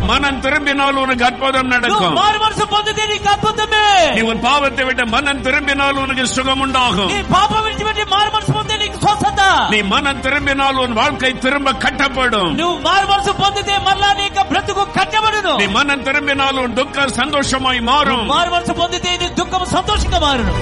மனம் திரும்பினால் உனக்கு அற்புதம் నువ్వు நடக்கும் మారు మనసు పొందితే నీకు అద్భుతమే நீ உன் பாவத்தை விட்டு மனம் திரும்பினால் உனக்கு சுகம் உண்டாகும் నీ పాపం విడిచిపెట్టి మారు మనసు పొందితే నీకు స్వస్థత நீ மனம் திரும்பினால் உன் வாழ்க்கை திரும்ப கட்டப்படும் నువ్వు మారు మనసు పొందితే మళ్ళా నీ యొక్క బ్రతుకు కట్టబడును நீ மனம் திரும்பினால் உன் துக்கம் சந்தோஷமாய் மாறும் మారు మనసు పొందితే నీ దుఃఖం సంతోషంగా మారును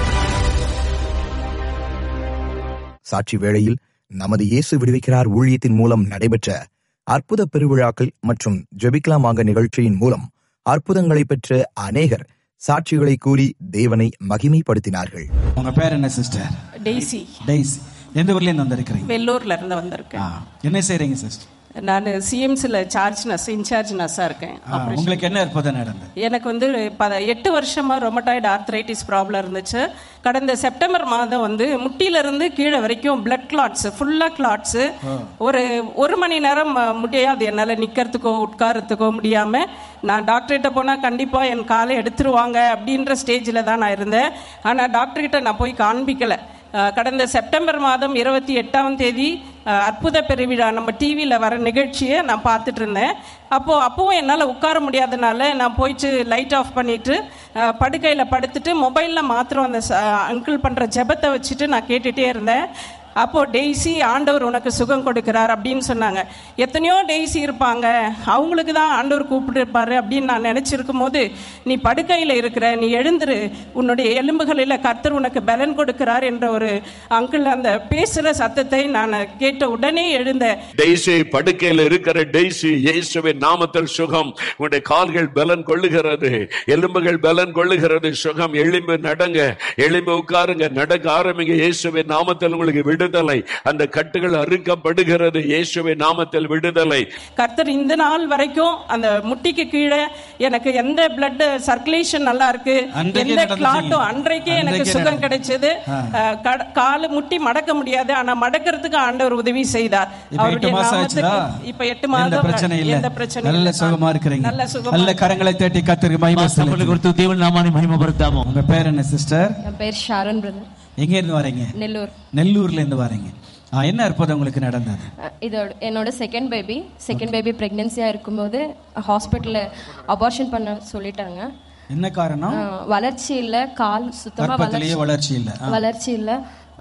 சாட்சி வேளையில் நமது இயேசு விடுவிக்கிறார் ஊழியத்தின் மூலம் நடைபெற்ற அற்புத பெருவிழாக்கள் மற்றும் ஜெபிக்கலாமாக நிகழ்ச்சியின் மூலம் அற்புதங்களை பெற்ற அநேகர் சாட்சிகளை கூறி தேவனை மகிமைப்படுத்தினார்கள் உங்க பேர் என்ன சிஸ்டர் டெய்ஸி டெய்ஸ் எந்த ஊர்ல இருந்து வந்திருக்கிறீங்க வெள்ளூர்ல இருந்து ஆ, வந்திருக்கேன் என்ன செய்றீங்க சிஸ்டர் நான் சிஎம்சில சார்ஜ் நர்ஸ் இன்சார்ஜ் நர்ஸா இருக்கேன் உங்களுக்கு என்ன அற்புதம் நடந்தது எனக்கு வந்து பத எட்டு வருஷமா ரொமட்டாய்டு ஆர்த்ரைட்டிஸ் ப்ராப்ளம் இருந்துச்சு கடந்த செப்டம்பர் மாதம் வந்து முட்டியில இருந்து கீழே வரைக்கும் பிளட் கிளாட்ஸ் ஃபுல்லா கிளாட்ஸ் ஒரு ஒரு மணி நேரம் அஹ், முடியாது என்னால நிக்கிறதுக்கோ உட்காரத்துக்கோ முடியாம நான் டாக்டர்கிட்ட போனா கண்டிப்பா என் காலை எடுத்துருவாங்க அப்படின்ற ஸ்டேஜில் தான் நான் இருந்தேன் ஆனா டாக்டர்கிட்ட நான் போய் காண்பிக்கல அஹ், கடந்த செப்டம்பர் மாதம் இருபத்தி எட்டாம் தேதி அஹ், அற்புத பெருவிழா நம்ம டிவியில் வர நிகழ்ச்சியை நான் பார்த்துட்டு இருந்தேன் அப்போது அப்போவும் என்னால் உட்கார முடியாதனால நான் போயிட்டு லைட் ஆஃப் பண்ணிட்டு படுக்கையில் படுத்துட்டு மொபைலில் மாத்திரம் அந்த அங்கிள் பண்ணுற ஜெபத்தை வச்சுட்டு நான் கேட்டுகிட்டே இருந்தேன் அப்போ டெய்ஸி ஆண்டவர் உனக்கு சுகம் கொடுக்கிறார் அப்படின்னு சொன்னாங்க எத்தனையோ டெய்ஸி இருப்பாங்க அவங்களுக்கு தான் ஆண்டவர் கூப்பிட்டுருப்பாரு அப்படின்னு நான் நினைச்சிருக்கும் போது நீ படுக்கையில் இருக்கிற நீ எழுந்துரு உன்னுடைய எலும்புகளில் கர்த்தர் உனக்கு பலன் கொடுக்கிறார் என்ற ஒரு அங்கிள் அந்த பேசுகிற சத்தத்தை நான் கேட்ட உடனே எழுந்தேன் டெய்ஸி படுக்கையில் இருக்கிற டெய்ஸி இயேசுவின் நாமத்தில் சுகம் உன்னுடைய கால்கள் பலன் கொள்ளுகிறது எலும்புகள் பலன் கொள்ளுகிறது சுகம் எலும்பு நடங்க எலும்பு உட்காருங்க நடக்க ஆரம்பிங்க இயேசுவின் நாமத்தில் உங்களுக்கு விடுதலை அந்த கட்டுகள் அறுக்கப்படுகிறது இயேசுவின் நாமத்தில் விடுதலை கர்த்தர் இந்த நாள் வரைக்கும் அந்த முட்டிக்கு கீழே எனக்கு எந்த பிளட் சர்க்குலேஷன் நல்லா இருக்கு அன்றைக்கே எந்த நடந்துச்சு. கிளாட்டும் அன்றைக்கே எனக்கு அன்றைக்கே சுகம் நடந்து- கிடைச்சது அஹ், கட- காலு முட்டி மடக்க முடியாது ஆனா மடக்கிறதுக்கு ஆண்டவர் உதவி செய்தார் இப்ப எட்டு மாசம் ஆச்சுதா இப்ப எட்டு எந்த மாதம் பிரச்சனை இல்ல எந்த பிரச்சனை நல்ல இல்ல. சுகமா இருக்கிறீங்க நல்ல சுகமா நல்ல கரங்களை தட்டி கத்திற்கு மகிமை చప్పట్లు செலுத்துங்க. కొడుతూ దేవుని నామాన్ని మహిమపడతాము உங்க பேர் என்ன சிஸ்டர் என் பேர் ஷாரன் பிரதர் எங்க இருந்து வரீங்க நெல்லூர் நெல்லூர்ல இருந்து வரீங்க ஆ, என்ன அற்புதம் உங்களுக்கு நடந்தது அஹ் இதோட என்னோட செகண்ட் பேபி செகண்ட் பேபி ப்ரெக்னென்சியாக இருக்கும்போது ஹாஸ்பிட்டலில் அபார்ஷன் பண்ண சொல்லிட்டாங்க என்ன காரணம் அஹ் வளர்ச்சி இல்லை கால் சுத்தமாக கர்ப்பத்திலேயே வளர்ச்சி இல்ல ஆ. வளர்ச்சி இல்லை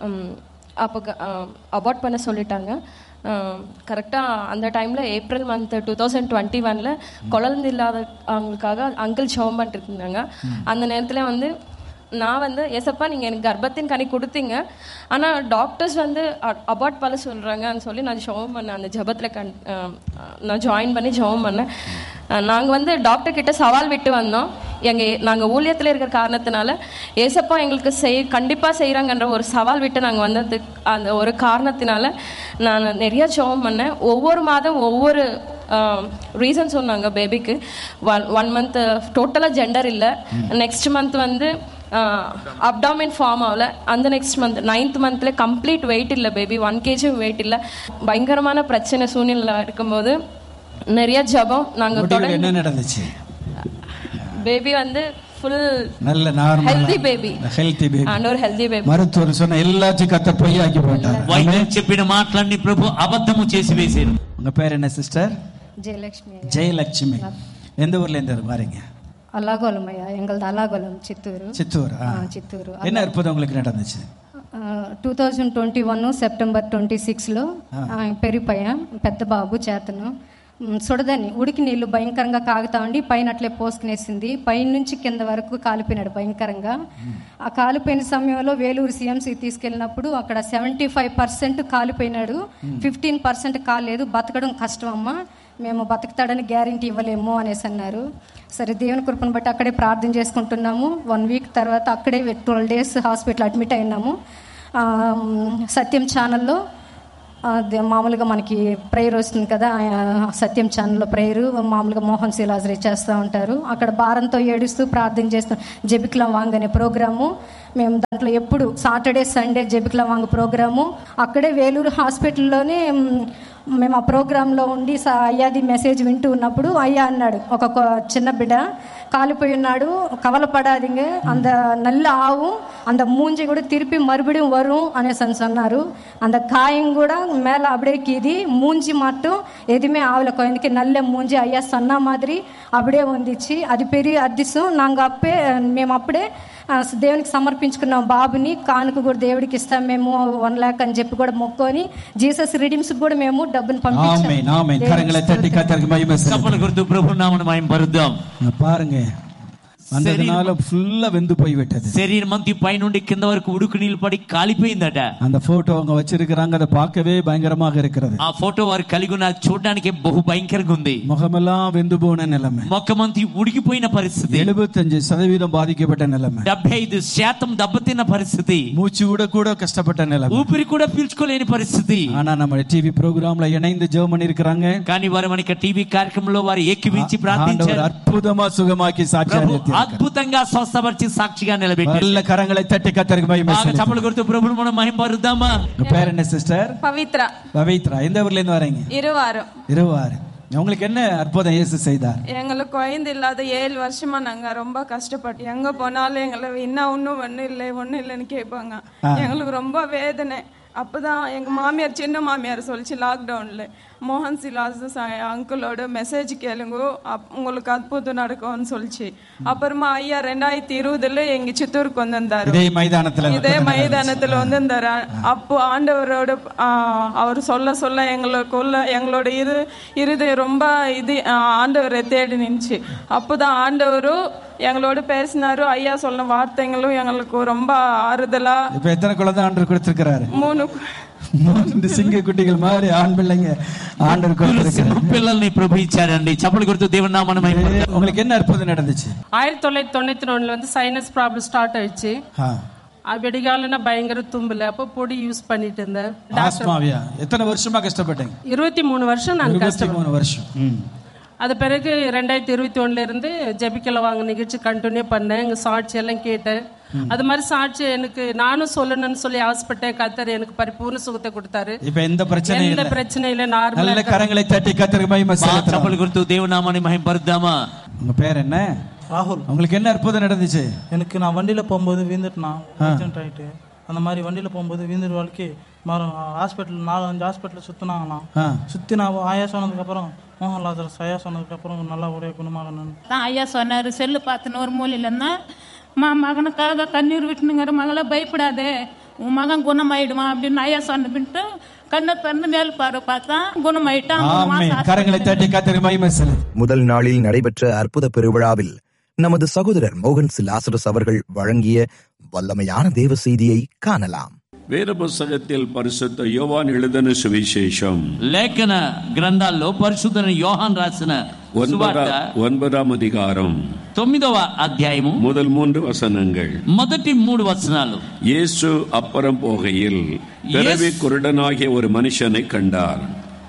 அப்போ அபார்ட் பண்ண சொல்லிட்டாங்க கரெக்டாக அந்த டைமில் April month two thousand twenty ஒனில் குழந்தை இல்லாத அவங்களுக்காக அங்கிள் ஜெபம் பண்ணிட்டு இருந்தாங்க அந்த நேரத்தில் வந்து நான் வந்து ஏசப்பா நீங்கள் எனக்கு கர்ப்பத்தின் கனி கொடுத்தீங்க ஆனால் டாக்டர்ஸ் வந்து அபார்ட் பண்ண சொல்கிறாங்கன்னு சொல்லி நான் ஜெபம் பண்ணேன் அந்த ஜெபத்தில் கண் அஹ், நான் ஜாயின் பண்ணி ஜெபம் பண்ணேன் நாங்கள் வந்து டாக்டர் கிட்ட சவால் விட்டு வந்தோம் எங்கள் நாங்கள் ஊழியத்தில் இருக்கிற காரணத்தினால ஏசப்பா எங்களுக்கு செய் கண்டிப்பாக செய்கிறாங்கன்ற ஒரு சவால் விட்டு நாங்கள் வந்ததுக்கு அந்த ஒரு காரணத்தினால நான் நிறைய ஜெபம் பண்ணேன் ஒவ்வொரு மாதம் ஒவ்வொரு ரீசன் சொன்னாங்க பேபிக்கு ஒன் ஒன் மந்த் டோட்டலாக ஜெண்டர் இல்லை நெக்ஸ்ட் மந்த் வந்து அப்டாமின் ஃபார்ம் ஆகல அந்த நெக்ஸ்ட் மந்த் நைன்த் மந்த்ல கம்ப்ளீட் வெயிட் இல்லை பேபி ஒன் கேஜி வெயிட் இல்லை பயங்கரமான பிரச்சனை சூழ்நிலை இருக்கும்போது நிறைய ஜபம் நாங்கள் முடிவில் என்ன தொடர்ந்து நடந்துச்சு பேபி வந்து ஃபுல் நல்ல normal healthy baby healthy baby ஆண்டவர் ஹெல்தி பேபி மருத்துவர் சொன்ன எல்லாத்தையும் கத்த பொய்யாக்கி போட்டார் వైద్యం చెప్పిన మాటలన్నీ ప్రభు అబద్ధము చేసి వేశారు உங்க பேர் என்ன சிஸ்டர் ஜெயலட்சுமி ஜெயலட்சுமி எந்த ஊர்ல இருந்து வரீங்க அல்லாகோலம் ஐயா எங்களது அல்லாகோலம் சித்தூர் சித்தூர் ஆ. చిత్తూరు என்ன அற்புதம் உங்களுக்கு நடந்துச்சு two thousand twenty one September twenty సిక్స్లో పెరిగిపోయా పెద్ద బాబు చేతను మ్, సుడదని ఉడికి నీళ్లు భయంకరంగా కాగుతా ఉండి పైన అట్లే పోసుకునేసింది పైన నుంచి కింద వరకు కాలిపోయినాడు భయంకరంగా ఆ కాలిపోయిన సమయంలో వేలూరు సిఎంసి తీసుకెళ్ళినప్పుడు అక్కడ సెవెంటీ ఫైవ్ పర్సెంట్ కాలిపోయినాడు ఫిఫ్టీన్ పర్సెంట్ కాలేదు బతకడం కష్టం అమ్మా మేము బతుకుతాడని గ్యారంటీ ఇవ్వలేము అనేసి అన్నారు సరే దేవుని కృపను బట్టి అక్కడే ప్రార్థన చేసుకుంటున్నాము వన్ వీక్ తర్వాత అక్కడే ట్వెల్వ్ డేస్ హాస్పిటల్ అడ్మిట్ అయినాము ఆ, సత్యం ఛానల్లో అదే మామూలుగా మనకి ప్రేయర్ వస్తుంది కదా ఆ, సత్యం ఛానల్లో ప్రేయర్ మామూలుగా మోహన్ శిలాజరీ చేస్తూ ఉంటారు అక్కడ భారంతో ఏడుస్తూ ప్రార్థన చేస్తాం జబిక్లా వాంగ్ అనే ప్రోగ్రాము మేము దాంట్లో ఎప్పుడు సాటర్డే సండే జబిక్లా వాంగ్ ప్రోగ్రాము అక్కడే వేలూరు హాస్పిటల్లోనే మ్, మేము ఆ ప్రోగ్రాంలో ఉండి స- అయ్యాది మెసేజ్ వింటూ ఉన్నప్పుడు అయ్యా అన్నాడు ఒక కొ- చిన్న బిడ్డ காலிப்போய் ఉన్నాడు கவலைப்படாதீங்க அந்த நல்ல ஆவும் அந்த மூஞ்சி கூட திருப்பி மறுபடியும் வரும் అనేసి சொன்னாரு அந்த காயம் கூட மேலே அப்படியே கீதி மூஞ்சி மட்டும் எதுவுமே ஆகல குழந்தைக்கு நல்ல மூஞ்சி ஐயா சொன்ன மாதிரி அப்படியே வந்துச்சு అది పెరిగి అద్దిసం నాంగ అప్పే మేము అప్పుడే ఆ, దేవునికి సమర్పించుకున్నాం బాబుని కానుక కూడా దేవుడికి ఇస్తాం మేము వన్ ల్యాక్ అని చెప్పి కూడా మొక్కొని జీసస్ రిడీమ్స్ కూడా మేము డబ్బులు పంపించాం ஆமென் ஆமென் கரங்களை தட்டி கத்தருக்கு மகிமை செலுத்துங்க. చప్పలు కొడుతూ ప్రభు నామను మహిమ పరుద్దాం இங்க பாருங்க வந்ததுனால ஃபுல்லா வெந்து போய் விட்டது శరీరం అంతా పై నుండి కింద వరకు ఉడుకు నీళ్ళు పడి కాలిపోయిందట அந்த போட்டோ அவங்க வச்சிருக்கிறாங்க அதை பார்க்கவே பயங்கரமாக இருக்கிறது ఆ ఫోటో వారు కలిగి ఉన్న చూడడానికి బహు భయంకరంగా ఉంది முகமெல்லாம் வெந்து போன நிலைமை మొక్కమంతి ఉడికిపోయిన పరిస్థితి எழுபத்தஞ்சு சதவீதம் பாதிக்கப்பட்ட நிலைமை డెబ్బై ఐదు శాతం దెబ్బతిన్న పరిస్థితి மூச்சு விட கூட கஷ்டப்பட்ட நிலைமை ఊపిరి కూడా పీల్చుకోలేని పరిస్థితి ஆனா நம்ம டிவி ப்ரோக்ராம்ல இணைந்து ஜெபம் பண்ணிருக்கிறாங்க కానీ వారు మనకి టీవీ కార్యక్రమంలో వారు ఏకీవించి ஆண்டவர் ప్రార్థించారు அற்புதமா சுகமாக்கி ప్రభు சாட்சி అద్భుతంగా స్వస్థపరిచి సాక్షిగా నిలబెట్టారు நல்ல கரங்களை தட்டி கத்தருக்கு மகிமை బాగా செலுத்துங்க. చప్పలు కొడుతూ ప్రభుని మనం మహింపరుద్దామా உங்க பேர் என்ன சிஸ்டர் பவித்ரா பவித்ரா எந்த ஊர்ல இருந்து வரீங்க இருவாரம் இருவாரு உங்களுக்கு என்ன அற்புதம் இயேசு செய்தார் எங்களுக்கு குழந்தை இல்லாத ஏழு வருஷமா நாங்க ரொம்ப கஷ்டப்பட்டோம் எங்க போனாலும் எங்களை இன்னும் ஒன்றும் ஒன்றும் இல்லை ஒன்றும் இல்லைன்னு கேட்பாங்க எங்களுக்கு ரொம்ப வேதனை அப்பதான் எங்க மாமியார் சின்ன மாமியார் சொல்லிச்சு லாக்டவுன்ல மோகன் சிலாஸ் அங்கிளோட மெசேஜ் கேளுங்க அப்- உங்களுக்கு அற்புதம் நடக்கும்னு சொல்லிச்சு அப்புறமா ஐயா ரெண்டாயிரத்தி இருபதுல எங்க சித்தூருக்கு வந்திருந்தாரு இதே மைதானத்துல இதே மைதானத்துல வந்திருந்தாரு அப்போ ஆண்டவரோட ஆ, அவர் சொல்ல சொல்ல எங்களுக்குள்ள எங்களோட இரு இருதயம் ரொம்ப இது ஆ, ஆண்டவரை தேடி நின்னுச்சு அப்போதான் ஆண்டவரும் எங்களோட பேசினாரு ஐயா சொன்ன வார்த்தைங்களும் எங்களுக்கு ரொம்ப ஆறுதலா இப்ப எத்தனை குழந்தை ஆண்டவர் கொடுத்திருக்கிறாரு மூணு மூன்று சிங்க குட்டிகள் மாதிரி ஆண் பிள்ளைங்க ஆண்டவர் கொடுத்திருக்கிறாரு పిల్లల్ని ప్రభు ఇచ్చాడండి చప్పలు కొడుతూ దేవుని నామను మహిమ உங்களுக்கு என்ன அற்புதம் நடந்துச்சு ஆயிரத்தி தொள்ளாயிரத்தி தொண்ணூற்றி ஒன்றில் வந்து சைனஸ் ப்ராப்ளம் ஸ்டார்ட் ஆயிடுச்சு ஆ. அது வெடிகாலனா பயங்கர தும்பல் அப்போ பொடி யூஸ் பண்ணிட்டு இருந்தேன் ஆஸ்மாவியா எத்தனை வருஷமா கஷ்டப்பட்டீங்க இருபத்தி மூணு வருஷம் நான் இருபத்தி கஷ்டம் மூணு வருஷம் ம். அது பிறகு ரெண்டாயிரத்தி இருபத்தி ஒண்ணுல இருந்து ஜெபிக்கல வாங்க நிகழ்ச்சி கண்டினியூ பண்ணேன் எங்க சாட்சி எல்லாம் கேட்டேன் அது மாதிரி சாட்சி எனக்கு நானும் சொல்லணும்னு சொல்லி ஆசைப்பட்டேன் கத்தர் எனக்கு பரிபூர்ண சுகத்தை கொடுத்தாரு இப்ப எந்த பிரச்சனையும் எந்த இல்ல பிரச்சனையும் இல்லை நார்மலா நல்ல கரங்களை தட்டி கத்தருக்கு மகிமை బాగా செலுத்துறோம் చప్పలు కొడుతూ దేవుని నామాన్ని మహింపరుద్దామా உங்க பேர் என்ன ராகுல் உங்களுக்கு என்ன அற்புதம் நடந்துச்சு எனக்கு நான் வண்டியில் போகும்போது வீந்துட்டுனா ஆக்சிடென்ட் ஆகிட்டு அந்த மாதிரி வண்டியில் போகும்போது வீந்துட்டு வாழ்க்கை மறு ஹாஸ்பிட்டல் நாலு அஞ்சு ஹாஸ்பிட்டலில் சுற்றினாங்களாம் ஆ. சுற்றி நான் ஆயா சொன்னதுக்கப்புறம் மோகன்லாசர் ஐயா சொன்னதுக்கப்புறம் நல்லா உடைய குணமாகணும் தான் ஐயா சொன்னார் செல்லு பார்த்துன்னு ஒரு மூலையில் இருந்தால் மா மகனுக்காக கண்ணீர் விட்டுனுங்கிற மகளை பயப்படாதே உன் மகன் குணமாயிடுவான் அப்படின்னு ஐயா சொன்ன பின்ட்டு கண்ணை திறந்து மேல் பாரு பார்த்தா குணமாயிட்டான் ஒரு ஆமென் மாசம் கரங்களை தட்டி கத்தருக்கு மகிமை செலுத்து முதல் நாளில் நடைபெற்ற அற்புத பெருவிழாவில் நமது சகோதரர் மோகன் லாசரஸ் அவர்கள் வழங்கிய வல்லமையான தேவ செய்தியை காணலாம் வேத புஸ்தகத்தில் பரிசுத்த யோவான் எழுதின சுவிசேஷம் లేఖన గ్రంథాల్లో పరిశుద్ధన యోహాన్ రాసిన సువార్త ஒன்பதாம் ஒன்பதாம் அதிகாரம் తొమ్మిదవ అధ్యాయము முதல் மூன்று வசனங்கள் మొదటి మూడు వచనాలు இயேசு அப்புறம் போகையில் பிறவி குருடனாகிய ஒரு மனுஷனை கண்டார்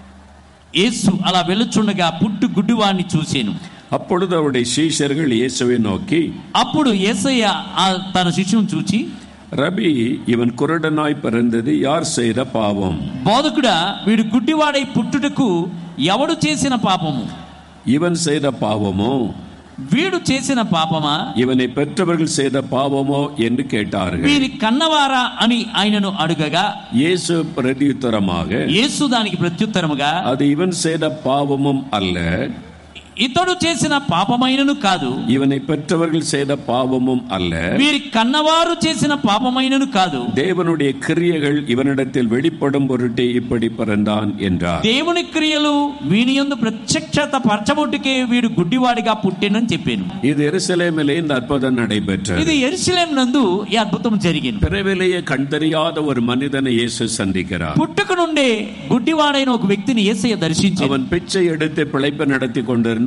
యేసు అలా వెలుచుండగా పుట్టు గుడ్డివాడిని చూశాను அப்பொழுது அவருடைய சீஷர்கள் இயேசுவை நோக்கி అప్పుడు యేసయ్య ఆ తన శిష్యుని చూచి ரபி இவன் குருடனாய் பிறந்தது யார் செய்த பாவம் బోధకుడా వీడు గుడ్డివాడై పుట్టుటకు ఎవడు చేసిన పాపము இவன் செய்த பாவமோ వీడు చేసిన పాపమా இவனை பெற்றவர்கள் செய்த பாவமோ என்று கேட்டார்கள் వీరి కన్నవారా అని ఆయనను అడుగగా இயேசு பிரதியுத்தரமாக యేసు దానికి ప్రత్యుత్తరముగా அது இவன் செய்த பாவமும் அல்ல ఇతడు చేసిన పాపమైనను కాదు இவனை பெற்றவர்கள் செய்த பாவமும் அல்ல వీరి కన్నవారు చేసిన పాపమైనను కాదు தேவனுடைய கிரியைகள் இவனிடத்தில் வெளிப்படும் பொருட்டே இப்படி பிறந்தான் என்றார் దేవుని క్రియలు వీని యందు ప్రత్యక్షత పరచబొట్టుకే వీడు గుడ్డివాడిగా పుట్టెనని చెప్పాను இது எருசலேமிலே இந்த அற்புதம் நடைபெற்றது ఇది ఎరుసలేం నందు ఈ అద్భుతం జరిగింది பிறவிலேயே கண் தெரியாத ஒரு மனிதனை இயேசு சந்திக்கிறார் పుట్టుక నుండే గుడ్డివాడైన ఒక వ్యక్తిని ఏసయ్య దర్శించి அவன் பிச்சை எடுத்து பிழைப்பு நடத்தி கொண்டிருந்த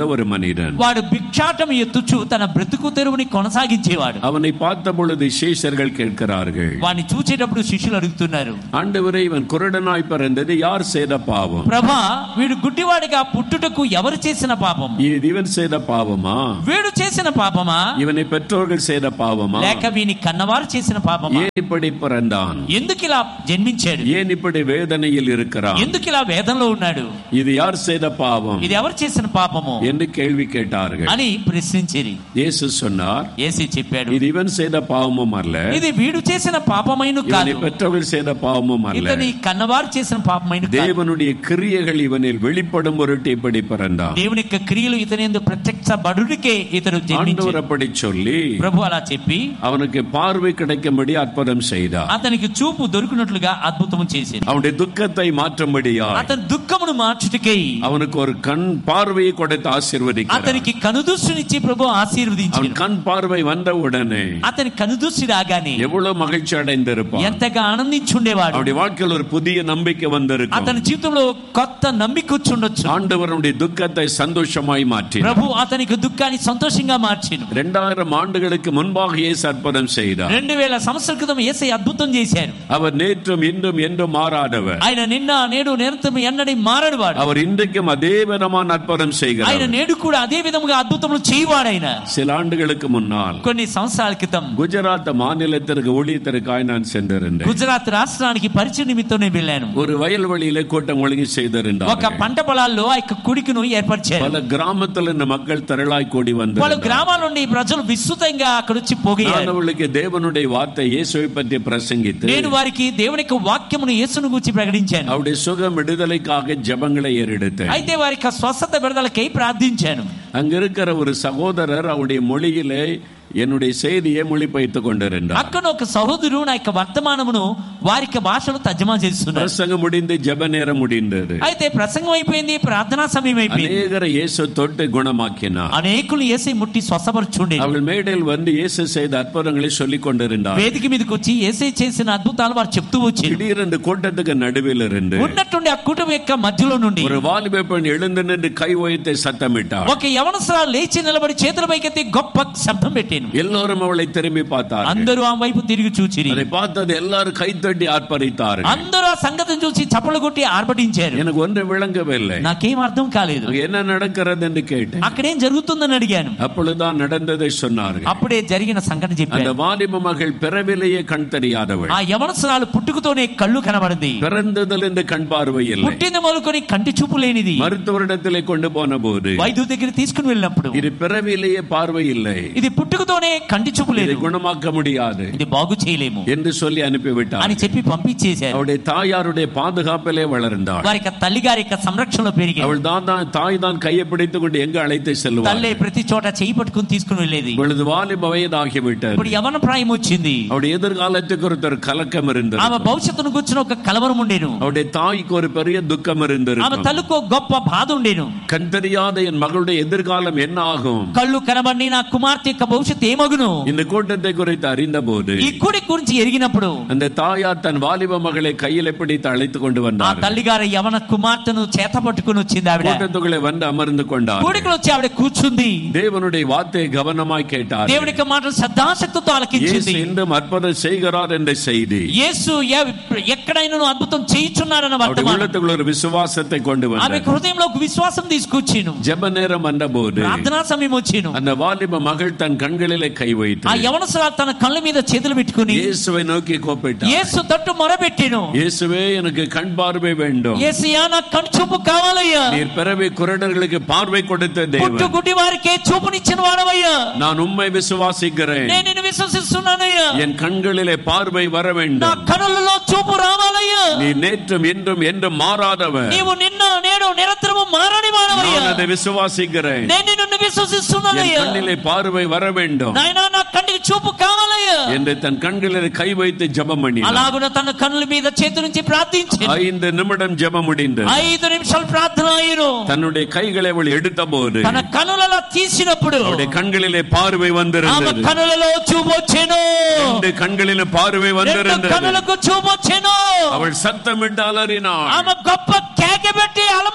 வந்த ஒரு மனிதன் వాడు భిక్షాటం ఎత్తుచు తన బ్రతుకు తెరువుని కొనసాగించేవాడు அவனை பார்த்த பொழுது சீஷர்கள் கேட்கிறார்கள் వాడిని చూచేటప్పుడు శిష్యులు అడుగుతున్నారు ஆண்டவரே இவன் குருடனாய் பிறந்தது யார் செய்த பாவம் ప్రభా వీడు గుడ్డివాడిగా పుట్టుటకు ఎవరు చేసిన పాపం இது இவன் செய்த பாவமா వీడు చేసిన పాపమా இவனை பெற்றோர்கள் செய்த பாவமா లేక వీని కన్నవారు చేసిన పాపమా ஏன் இப்படி பிறந்தான் ఎందుకు ఇలా జన్మించాడు ஏன் இப்படி வேதனையில் இருக்கிறான் ఎందుకు ఇలా వేదంలో ఉన్నాడు இது யார் செய்த பாவம் ఇది ఎవరు చేసిన పాపము என்று கேள்வி கேட்டார்கள் అని ప్రశ్నించిరి இயேசு சொன்னார் ఏసి చెప్పాడు இது இவன் செய்த பாவமும் அல்ல ఇది వీడు చేసిన పాపమైన కాదు இவனை பெற்றவர்கள் செய்த பாவமும் அல்ல ఇతని కన్నవారు చేసిన పాపమైన కాదు தேவனுடைய கிரியைகள் இவனில் வெளிப்படும் பொருட்டு இப்படி பிறந்தான் దేవుని యొక్క క్రియలు ఇతని ఎందు ప్రత్యక్ష బడుడికే ఇతడు ஆண்டவர் జన్మించాడు அப்படி சொல்லி ప్రభు అలా చెప్పి அவனுக்கு பார்வை கிடைக்கும்படி அற்புதம் செய்தார் అతనికి చూపు దొరికినట్లుగా అద్భుతం చేసింది அவனுடைய துக்கத்தை மாற்றும்படியா అతని దుఃఖమును మార్చుటకై அவனுக்கு ஒரு கண் பார்வையை கொடுத்து ஆசீர்வதிக்கிறார் అతనికి కనుదృష్టినిచ్చి ప్రభు ఆశీర్వదించి அவன் கண் பார்வை வந்த உடனே అతని కనుదృష్టి రాగానే எவ்வளவு மகிழ்ச்சி அடைந்திருப்பான் ఎంతగా ఆనందించుండేవాడు அவருடைய வாழ்க்கையில் ஒரு புதிய நம்பிக்கை வந்திருக்கும் అతని జీవితంలో కొత్త నమ్మిక వచ్చుండొచ్చు ஆண்டவருடைய துக்கத்தை சந்தோஷமாய் மாற்றி ప్రభు అతనికి దుఃఖాన్ని సంతోషంగా మార్చిను இரண்டாயிரம் ஆண்டுகளுக்கு முன்பாக இயேசு அற்புதம் செய்தார் రెండు వేల సంవత్సరాల క్రితం ఏసై అద్భుతం చేశారు அவர் நேற்றும் இன்றும் என்றும் மாறாதவர் ఆయన నిన్న నేడు నిరంతరం ఎన్నడి మారడువాడు அவர் இன்றைக்கும் அதே விதமான அற்புதம் ఆయన செய்கிறார் నేడు కూడా అదే విధముగా అద్భుతములు చేయవాడు ఆయన சில ஆண்டுகளுக்கு முன்னால் కొన్ని సంవత్సరాల క్రితం குஜராத் மாநிலத்திற்கு ஊழியத்திற்காய் நான் சென்றிருந்தேன் గుజరాత్ రాష్ట్రానికి పరిచయ నిమిత్తం నేను వెళ్ళాను ஒரு வயல்வெளியில கூட்டம் ஒழுங்கு ఒక செய்திருந்தார் పంట పొలాల్లో ఆ యొక్క కుడికిను ఏర్పరిచారు பல கிராமத்தில் இந்த மக்கள் திரளாய் கூடி పలు வந்தார் గ్రామాల నుండి ప్రజలు విస్తృతంగా అక్కడ వచ్చి நான் పోగయ్యారు அவர்களுக்கு தேவனுடைய வார்த்தை இயேசுவை பற்றி பிரசங்கித்து నేను వారికి దేవుని యొక్క వాక్యమును యేసును గురించి ప్రకటించాను அவருடைய சுகம் விடுதலைக்காக ஜெபங்களை ஏறெடுத்தேன் అయితే వారి యొక్క స్వస్థత విడుదలకై ప్రార్థించాను அங்க இருக்கிற ஒரு சகோதரர் அவருடைய மொழியிலே என்னுடைய செய்தியை மொழிபெயர்த்துக் கொண்டிருந்தார் అక్కడ ఒక సహోదరు నా యొక్క వర్తమానమును వారి యొక్క భాషలో తర్జమా చేస్తున్నారు பிரசங்கம் முடிந்து ஜெப நேரம் முடிந்தது అయితే ప్రసంగం అయిపోయింది ప్రార్థనా సమయం అయిపోయింది அநேகரை இயேசு தொட்டு குணமாக்கினார் అనేకులు ఏసై ముట్టి స్వస్థపరచుండే அவர்கள் மேடையில் வந்து இயேசு செய்த அற்புதங்களை சொல்லிக் கொண்டிருந்தார் వేదిక మీదకి వచ్చి ఏసై చేసిన అద్భుతాలు వారు చెప్తూ వచ్చారు திடீரென்று கூட்டத்துக்கு நடுவில் இருந்து ఉన్నట్టుండి ఆ కుటుంబం యొక్క మధ్యలో నుండి ஒரு வாலிப பெண் எழுந்து நின்று கை உயர்த்தி சத்தமிட்டார் ఒక యవనసరాలు లేచి నిలబడి చేతుల పైకెత్తి గొప్ప శబ్దం పెట్టాను எல்லோரும் அவளை திரும்பி பார்த்தார் అందరూ ఆ వైపు తిరిగి చూచిరి அதை பார்த்தது எல்லாரும் கைத்தட்டி ஆர்ப்பரித்தார்கள் అందరూ ఆ సంగతిని చూసి చప్పలు కొట్టి ఆర్భటించారు எனக்கு ஒன்றும் விளங்கவில்லை నాకేం అర్థం కాలేదు அங்க என்ன நடக்கிறது என்று கேட்டேன் అక్కడేం జరుగుతుందని అడిగాను அப்பொழுதுதான் நடந்ததை சொன்னார்கள் అప్పుడే జరిగిన సంఘటన அந்த చెప్పాను வாலிப மகள் பிறவிலேயே கண் தெரியாதவள் ఆ యవనసరాలు పుట్టుకతోనే కళ్ళు కనబడింది பிறந்ததிலிருந்து கண் பார்வை இல்லை పుట్టింది మొదలుకొని కంటి చూపు లేనిది மருத்துவரிடத்திலே கொண்டு போன போது వైద్యు దగ్గర తీసుకుని వెళ్ళినప్పుడు இது பிறவிலேயே பார்வை இல்லை ఇది పుట్టుకతోనే కంటి చూపు இதை లేదు குணமாக்க முடியாது ఇది బాగు చేయలేము என்று சொல்லி అనిపిவிட்டார் అని చెప్పి పంపించేశారు அவருடைய தாயாருடைய பாதுகாப்பிலே வளர்ந்தாள் వారి యొక్క తల్లి గారి యొక్క సంరక్షణలో పెరిగి அவள் தான் தான் தாய் தான் கையை பிடித்துக் கொண்டு எங்க அழைத்து செல்வாள் తల్లి ప్రతి చోట చేయి పట్టుకుని తీసుకుని వెళ్ళేది இப்பொழுது வாலிப வயதாகிவிட்டது ఇప్పుడు యవన ప్రాయం వచ్చింది அவருடைய எதிர்காலத்துக்கு ஒருத்தர் கலக்கம் இருந்தது ఆమె భవిష్యత్తును కూర్చుని ఒక కలవరం ఉండేను அவருடைய தாய்க்கு ஒரு பெரிய துக்கம் ఆమె இருந்திருக்கும் తల్లుకు ఒక గొప్ప బాధ ఉండేను கண் தெரியாத என் மகளுடைய எதிர்காலம் என்ன ஆகும் కళ్ళు కనబడి నా కుమార్తె యొక్క భవిష్యత్తు ఏమగును இந்த கூட்டத்தை குறித்து அறிந்த போது ఈ కుడి గురించి ఎరిగినప్పుడు அந்த தாயார் தன் வாலிப மகளை கையில பிடித்து அழைத்துக் கொண்டு ఆ வந்தார் తల్లి గారు యవన కుమార్తెను చేత పట్టుకుని వచ్చింది ఆవిడ கூட்டத்துக்குள்ளே வந்து அமர்ந்து கொண்டார் కూడికలు వచ్చి ఆవిడ కూర్చుంది தேவனுடைய வார்த்தையை கவனமாய் கேட்டார் దేవుని యొక్క మాటలు శ్రద్ధాశక్తితో இயேசு ఆలకించింది இன்றும் அற்புதம் செய்கிறார் என்ற செய்தி యేసు ఎ- ఎక్కడైనా అద్భుతం చేయించున్నారన్న அவருடைய వర్తమానం உள்ளத்துக்குள்ள ஒரு விசுவாசத்தை கொண்டு ఆమె வந்தார் హృదయంలో ఒక విశ్వాసం తీసుకొచ్చిను ஜெப நேரம் வந்தபோது ప్రార్థనా సమయం వచ్చిను அந்த வாலிப மகள் தன் கண்களிலே கை ఆ வைத்து యవనసరాలు తన కళ్ళ మీద చేతులు పెట్టుకుని இயேசுவை நோக்கி கூப்பிட்டார் యేసు తట్టు మొరపెట్టిను இயேசுவே எனக்கு கண் பார்வை வேண்டும் యేసయ్యా నాకు కను చూపు కావాలయ్యా நீர் பிறவி குருடர்களுக்கு பார்வை கொடுத்த పుట్టు தேவன் గుడ్డి వారికే చూపునిచ్చిన వాడవయ్యా நான் உண்மை விசுவாசிக்கிறேன் నేను నిన్ను విశ్వసిస్తున్నానయ్యా என் கண்களிலே பார்வை வர నా வேண்டும் కనులలో చూపు రావాలయ్యా நீ நேற்றும் இன்றும் என்றும் மாறாதவன் నీవు నిన్న నేడు నిరంతరము మారని వాడవయ్యా நான் அதை விசுவாசிக்கிறேன் నేను నిన్ను என் విశ్వసిస్తున్నానయ్యా கண்ணிலே பார்வை வர வேண்டும் నాయనా నా కంటికి చూపు కావాలయ్యా என்று தன் கண்களிலே கை வைத்து ஜெபம் பண்ணினார் అలాగున తన కన్నుల మీద చేతి నుంచి ప్రార్థించి ஐந்து நிமிடம் ஜெபம் முடிந்தது ఐదు నిమిషాలు ప్రార్థన అయ్యను தன்னுடைய கைகளை அவள் எடுத்த போது తన కనులలో తీసినప్పుడు அவருடைய கண்களிலே பார்வை ఆమె வந்திருந்தது కనులలో చూపు వచ్చాను ரெண்டு கண்களிலே பார்வை రెండు வந்திருந்தது కనులకు చూపు వచ్చాను அவள் சத்தமிட்டு அலறினாள் ఆమె గొప్ప కేక పెట్టి అలమటించాను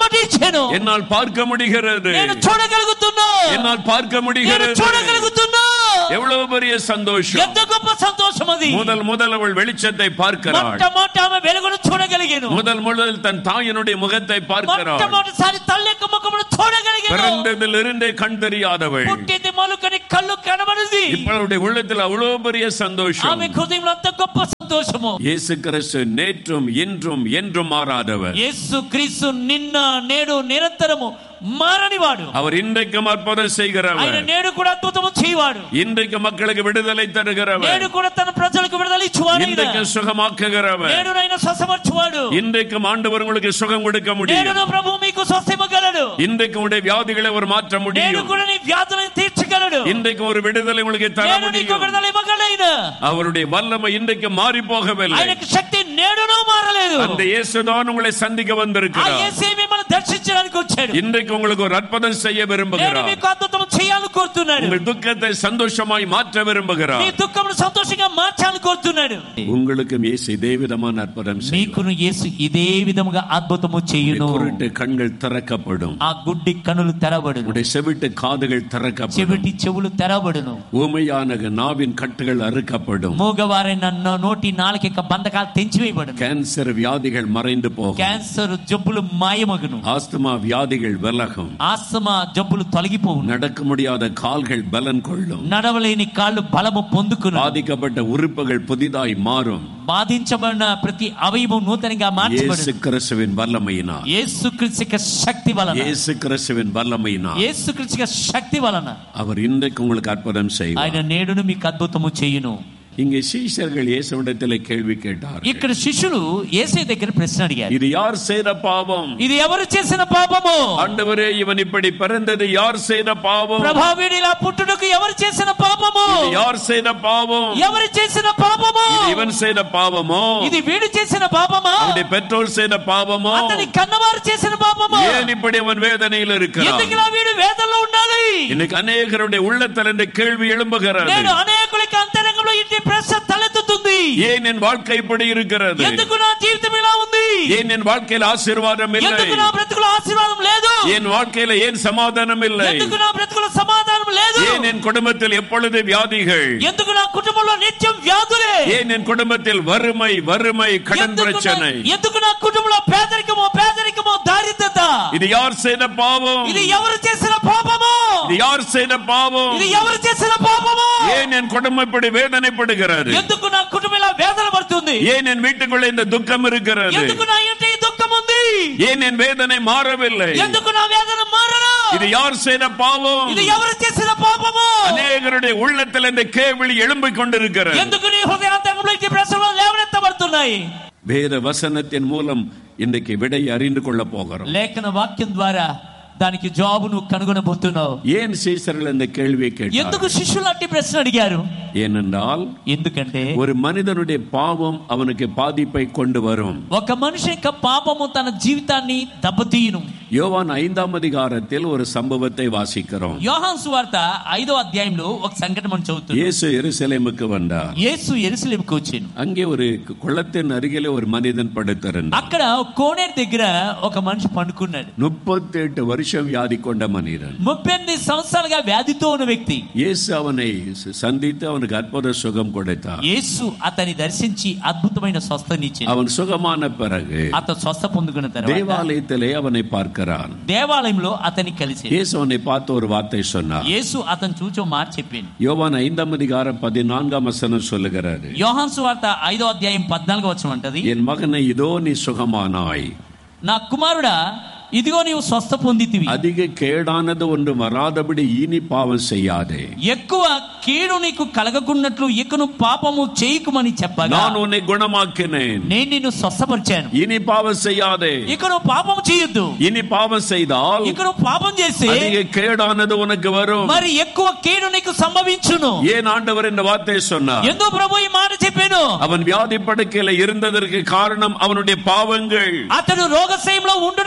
వచ్చాను என்னால் பார்க்க முடிகிறது నేను చూడగలుగుతున్నా என்னால் பார்க்க నేను முடிகிறது చూడగలుగుతున్నా எவ்வளவு பெரிய சந்தோஷம் ఎంత గొప్ప సంతోషం అది முதல் முதல் அவள் வெளிச்சத்தை பார்க்கிறாள் మొట్టమొదట ఆమె వెలుగును చూడగలిగాను முதல் முதல் தன் தாயினுடைய முகத்தை பார்க்கிறாள் మొట్టమొదటిసారి తల్లి యొక్క ముఖమును చూడగలిగాను பிறந்ததிலிருந்தே கண் தெரியாதவள் పుట్టింది మొలుకని కళ్ళు కనబడింది இப்ப அவளுடைய உள்ளத்தில் அவ்வளவு பெரிய சந்தோஷம் ఆమె హృదయంలో అంత గొప్ప సంతోషము இயேசு கிறிஸ்து நேற்றும் இன்றும் என்றும் மாறாதவர் యేసు క్రీస్తు నిన్న నేడు నిరంతరము మారనివాడు அவர் இன்றைக்கும் அற்புதம் ఆయన செய்கிறவர் నేడు కూడా అద్భుతము చేయవాడు இன்றைக்கு மக்களுக்கு விடுதலை தருகிறவர் నేడు కూడా తన ప్రజలకు విడుదల ఇచ్చువాడు ఆయన. இன்றைக்கு சுகமாக்குகிறவர் నేడునైనా స్వసమర్చువాడు இன்றைக்கும் ஆண்டவர் உங்களுக்கு சுகம் கொடுக்க முடியும் నేడును ప్రభు మీకు స్వస్థమగలడు இன்றைக்கு உடைய வியாதிகளை அவர் மாற்ற నేడు முடியும் కూడా నీ వ్యాధులను తీర్చగలడు இன்றைக்கு ஒரு விடுதலை உங்களுக்கு தர నేడు నీకు முடியும் విడుదల ఇవ్వగలైన அவருடைய வல்லமை இன்றைக்கு மாறி போகவில்லை ఆయనకు శక్తి నేడును మారలేదు அந்த இயேசுதான் உங்களை சந்திக்க ఆ வந்திருக்கிறார் యేసే మిమ్మల్ని దర్శించడానికి వచ్చాడు இன்றைக்கு உங்களுக்கு ஒரு அற்புதம் செய்ய నేను விரும்புகிறார் మీకు అద్భుతం చేయాలని కోరుతున్నాడు உங்கள் துக்கத்தை சந்தோஷமாய் மாற்ற మీ விரும்புகிறார் దుఃఖమును సంతోషంగా మార్చాలని కోరుతున్నాడు உங்களுக்கும் இயேசு இதே விதமான அற்புதம் செய்வார். మీకును యేసు ఇదే విధముగా అద్భుతము చేయును குருட்டு கண்கள் திறக்கப்படும் ఆ గుడ్డి కనులు తెరబడును உடைய செவிட்டு காதுகள் திறக்கப்படும் చెవిటి చెవులు తెరబడును ஊமையான நாவின் கட்டுகள் அறுக்கப்படும் మూగవారైన నో- నోటి నాలుక బంధకాలు తెంచివేయబడును கேன்சர் வியாதிகள் மறைந்து போகும் క్యాన్సర్ జబ్బులు మాయమగును ஆஸ்துமா வியாதிகள் விலகும் ఆస్తమా జబ్బులు తొలగిపోవును நடக்க முடியாத கால்கள் பலன் கொள்ளும் నడవలేని కాళ్ళు బలము పొందుకును பாதிக்கப்பட்ட உறுப்புகள் புதிதாய் மாறும் బాధించబడిన ప్రతి అవయవం నూతనంగా இயேசு మార్చబడును கிறிஸ்துவின் வல்லமையினால் యేసుక్రీస్తు యొక్క శక్తి వలన இயேசு கிறிஸ்துவின் வல்லமையினால் యేసుక్రీస్తు యొక్క శక్తి వలన அவர் இன்றைக்கு உங்களுக்கு அற்புதம் செய்வார் ఆయన నేడును మీకు అద్భుతము చేయును இங்கே சீஷர்கள் இயேசுவிடத்தில் கேள்வி கேட்டார் ఇక్కడ శిష్యులు ఏసై దగ్గర ప్రశ్న అడిగారు இது யார் செய்த பாவம் ఇది ఎవరు చేసిన పాపము ஆண்டவரே இவன் இப்படி பிறந்தது யார் செய்த பாவம் ప్రభావిడి ఇలా పుట్టుటకు ఎవరు చేసిన పాపము இது யார் செய்த பாவம் ఎవరు చేసిన పాపము இது இவன் செய்த பாவமோ ఇది వీడు చేసిన పాపమా அவனுடைய பெற்றோர் செய்த பாவமோ అతని కన్నవారు చేసిన పాపమా ஏன் இப்படி அவன் வேதனையில் இருக்கிறான் ఎందుకు ఇలా వీడు వేదనలో ఉండాలి இன்னைக்கு அநேகருடைய உள்ளத்தில் இந்த கேள்வி எழும்புகிறது నేను అనేకులకి అంతరంగంలో ఇంటి ప్రశ్న తలెత్తుతుంది ஏன் என் வாழ்க்கை இப்படி இருக்கிறது ఎందుకు నా జీవితం ఇలా ఉంది ஏன் என் வாழ்க்கையில் ஆசீர்வாதம் இல்லை ఎందుకు నా బ్రతుకులో ఆశీర్వాదం లేదు என் வாழ்க்கையில ஏன் சமாதானம் இல்லை ఎందుకు నా బ్రతుకులో సమాధానం లేదు ஏன் என் குடும்பத்தில் எப்பொழுது வியாதிகள் ఎందుకు నా కుటుంబంలో నిత్యం వ్యాధులే ஏன் என் குடும்பத்தில் வறுமை வறுமை கடன் ఎందుకు నా- பிரச்சனை ఎందుకు నా కుటుంబంలో పేదరికమో పేదరికమో దారిద్రత இது யார் செய்த பாவம் ఇది ఎవరు చేసిన పాపము இது யார் செய்த பாவம் ఇది ఎవరు చేసిన పాపము ஏன் என் குடும்பம் இப்படி வேதனைப்படுகிறது ఎందుకు నా కుటుంబం ఇలా వేదన పడుతుంది ஏன் என் வீட்டுக்குள்ள இந்த துக்கம் இருக்கிறது ఎందుకు నా ఇంటి ఈ దుఃఖం ఉంది ஏன் என் வேதனை மாறவில்லை ఎందుకు నా వేదన మారను இது யார் செய்த பாவம் ఇది ఎవరు చేసిన పాపము அநேகருடைய உள்ளத்தில் இந்த கேள்வி எழும்பிக் கொண்டிருக்கிறது ఎందుకు నీ హృదయాంతరంలో ఇట్టి ప్రశ్నలు లేవనెత్తబడుతున్నాయి வேத வசனத்தின் மூலம் இன்றைக்கு விடை அறிந்து கொள்ள போகிறோம் లేఖన వాక్యం ద్వారా దానికి జవాబు నువ్వు కనుగొనబోతున్నావు ஏன் சீசர்கள் இந்த கேள்வியை ఎందుకు கேட்டார் శిష్యులు అట్టి ప్రశ్న అడిగారు ஏனென்றால் ఎందుకంటే ஒரு மனிதனுடைய பாவம் அவனுக்கு பாதிப்பை கொண்டு வரும் ఒక మనిషి యొక్క పాపము తన జీవితాన్ని దెబ్బతీయును யோவான் ஐந்தாம் அதிகாரத்தில் ஒரு சம்பவத்தை வாசிக்கிறோம் యోహాన్ సువార్త ఐదో అధ్యాయంలో ఒక సంఘటన మనం చదువుతున్నాం இயேசு எருசலேமுக்கு வந்தார் యేసు ఎరుసలేంకి వచ్చాను அங்கே ஒரு குளத்தின் அருகிலே ஒரு மனிதன் படுத்திருந்தார் అక్కడ కోనేరు దగ్గర ఒక మనిషి పండుకున్నాడు முப்பத்தி எட்டு வருஷம் வியாதி கொண்ட மனிதன் ముప్పై ఎనిమిది సంవత్సరాలుగా వ్యాధితో ఉన్న వ్యక్తి இயேசு அவனை சந்தித்து அவனுக்கு அற்புத சுகம் கொடுத்தார் యేసు అతని దర్శించి అద్భుతమైన స్వస్థనిచ్చాడు அவன் சுகமான பிறகு అతను స్వస్థ పొందుకున్న తర్వాత தேவாலயத்திலே அவனை பார்க்கிறான் దేవాలయంలో అతని కలిసి இயேசு அவனை பார்த்து ஒரு வார்த்தை சொன்னார் యేసు అతను చూచో మాట చెప్పింది யோவான் ஐந்தாம் அதிகாரம் பதினான்காம் வசனம் சொல்லுகிறது యోహాన్ సువార్త ఐదో అధ్యాయం పద్నాలుగు వచ్చిన ఉంటది என் மகனை இதோ நீ சுகமானாய் నా కుమారుడా ఇదిగో నీవు స్వస్థ పొందితివి அதிக கேடானது ஒன்று வராதபடி இனி பாவம் செய்யாதே ఎక్కువ కీడు నీకు కలగకున్నట్లు ఇకను పాపము చేయకుమని చెప్పగా நான் உன்னை குணமாக்கினேன் నేను నిన్ను స్వస్థపరిచాను இனி பாவம் செய்யாதே ఇకను పాపము చేయొద్దు இனி பாவம் செய்தால் ఇకను పాపం చేస్తే அதிக கேடானது உனக்கு வரும் మరి ఎక్కువ కీడు నీకు సంభవించును ஏன் ஆண்டவர் இந்த வார்த்தை சொன்னார் ఎందుకు ప్రభు ఈ మాట చెప్పాను அவன் வியாதி படுக்கையில இருந்ததற்கு காரணம் அவனுடைய பாவங்கள் అతడు రోగశయంలో ఉండుటకు గల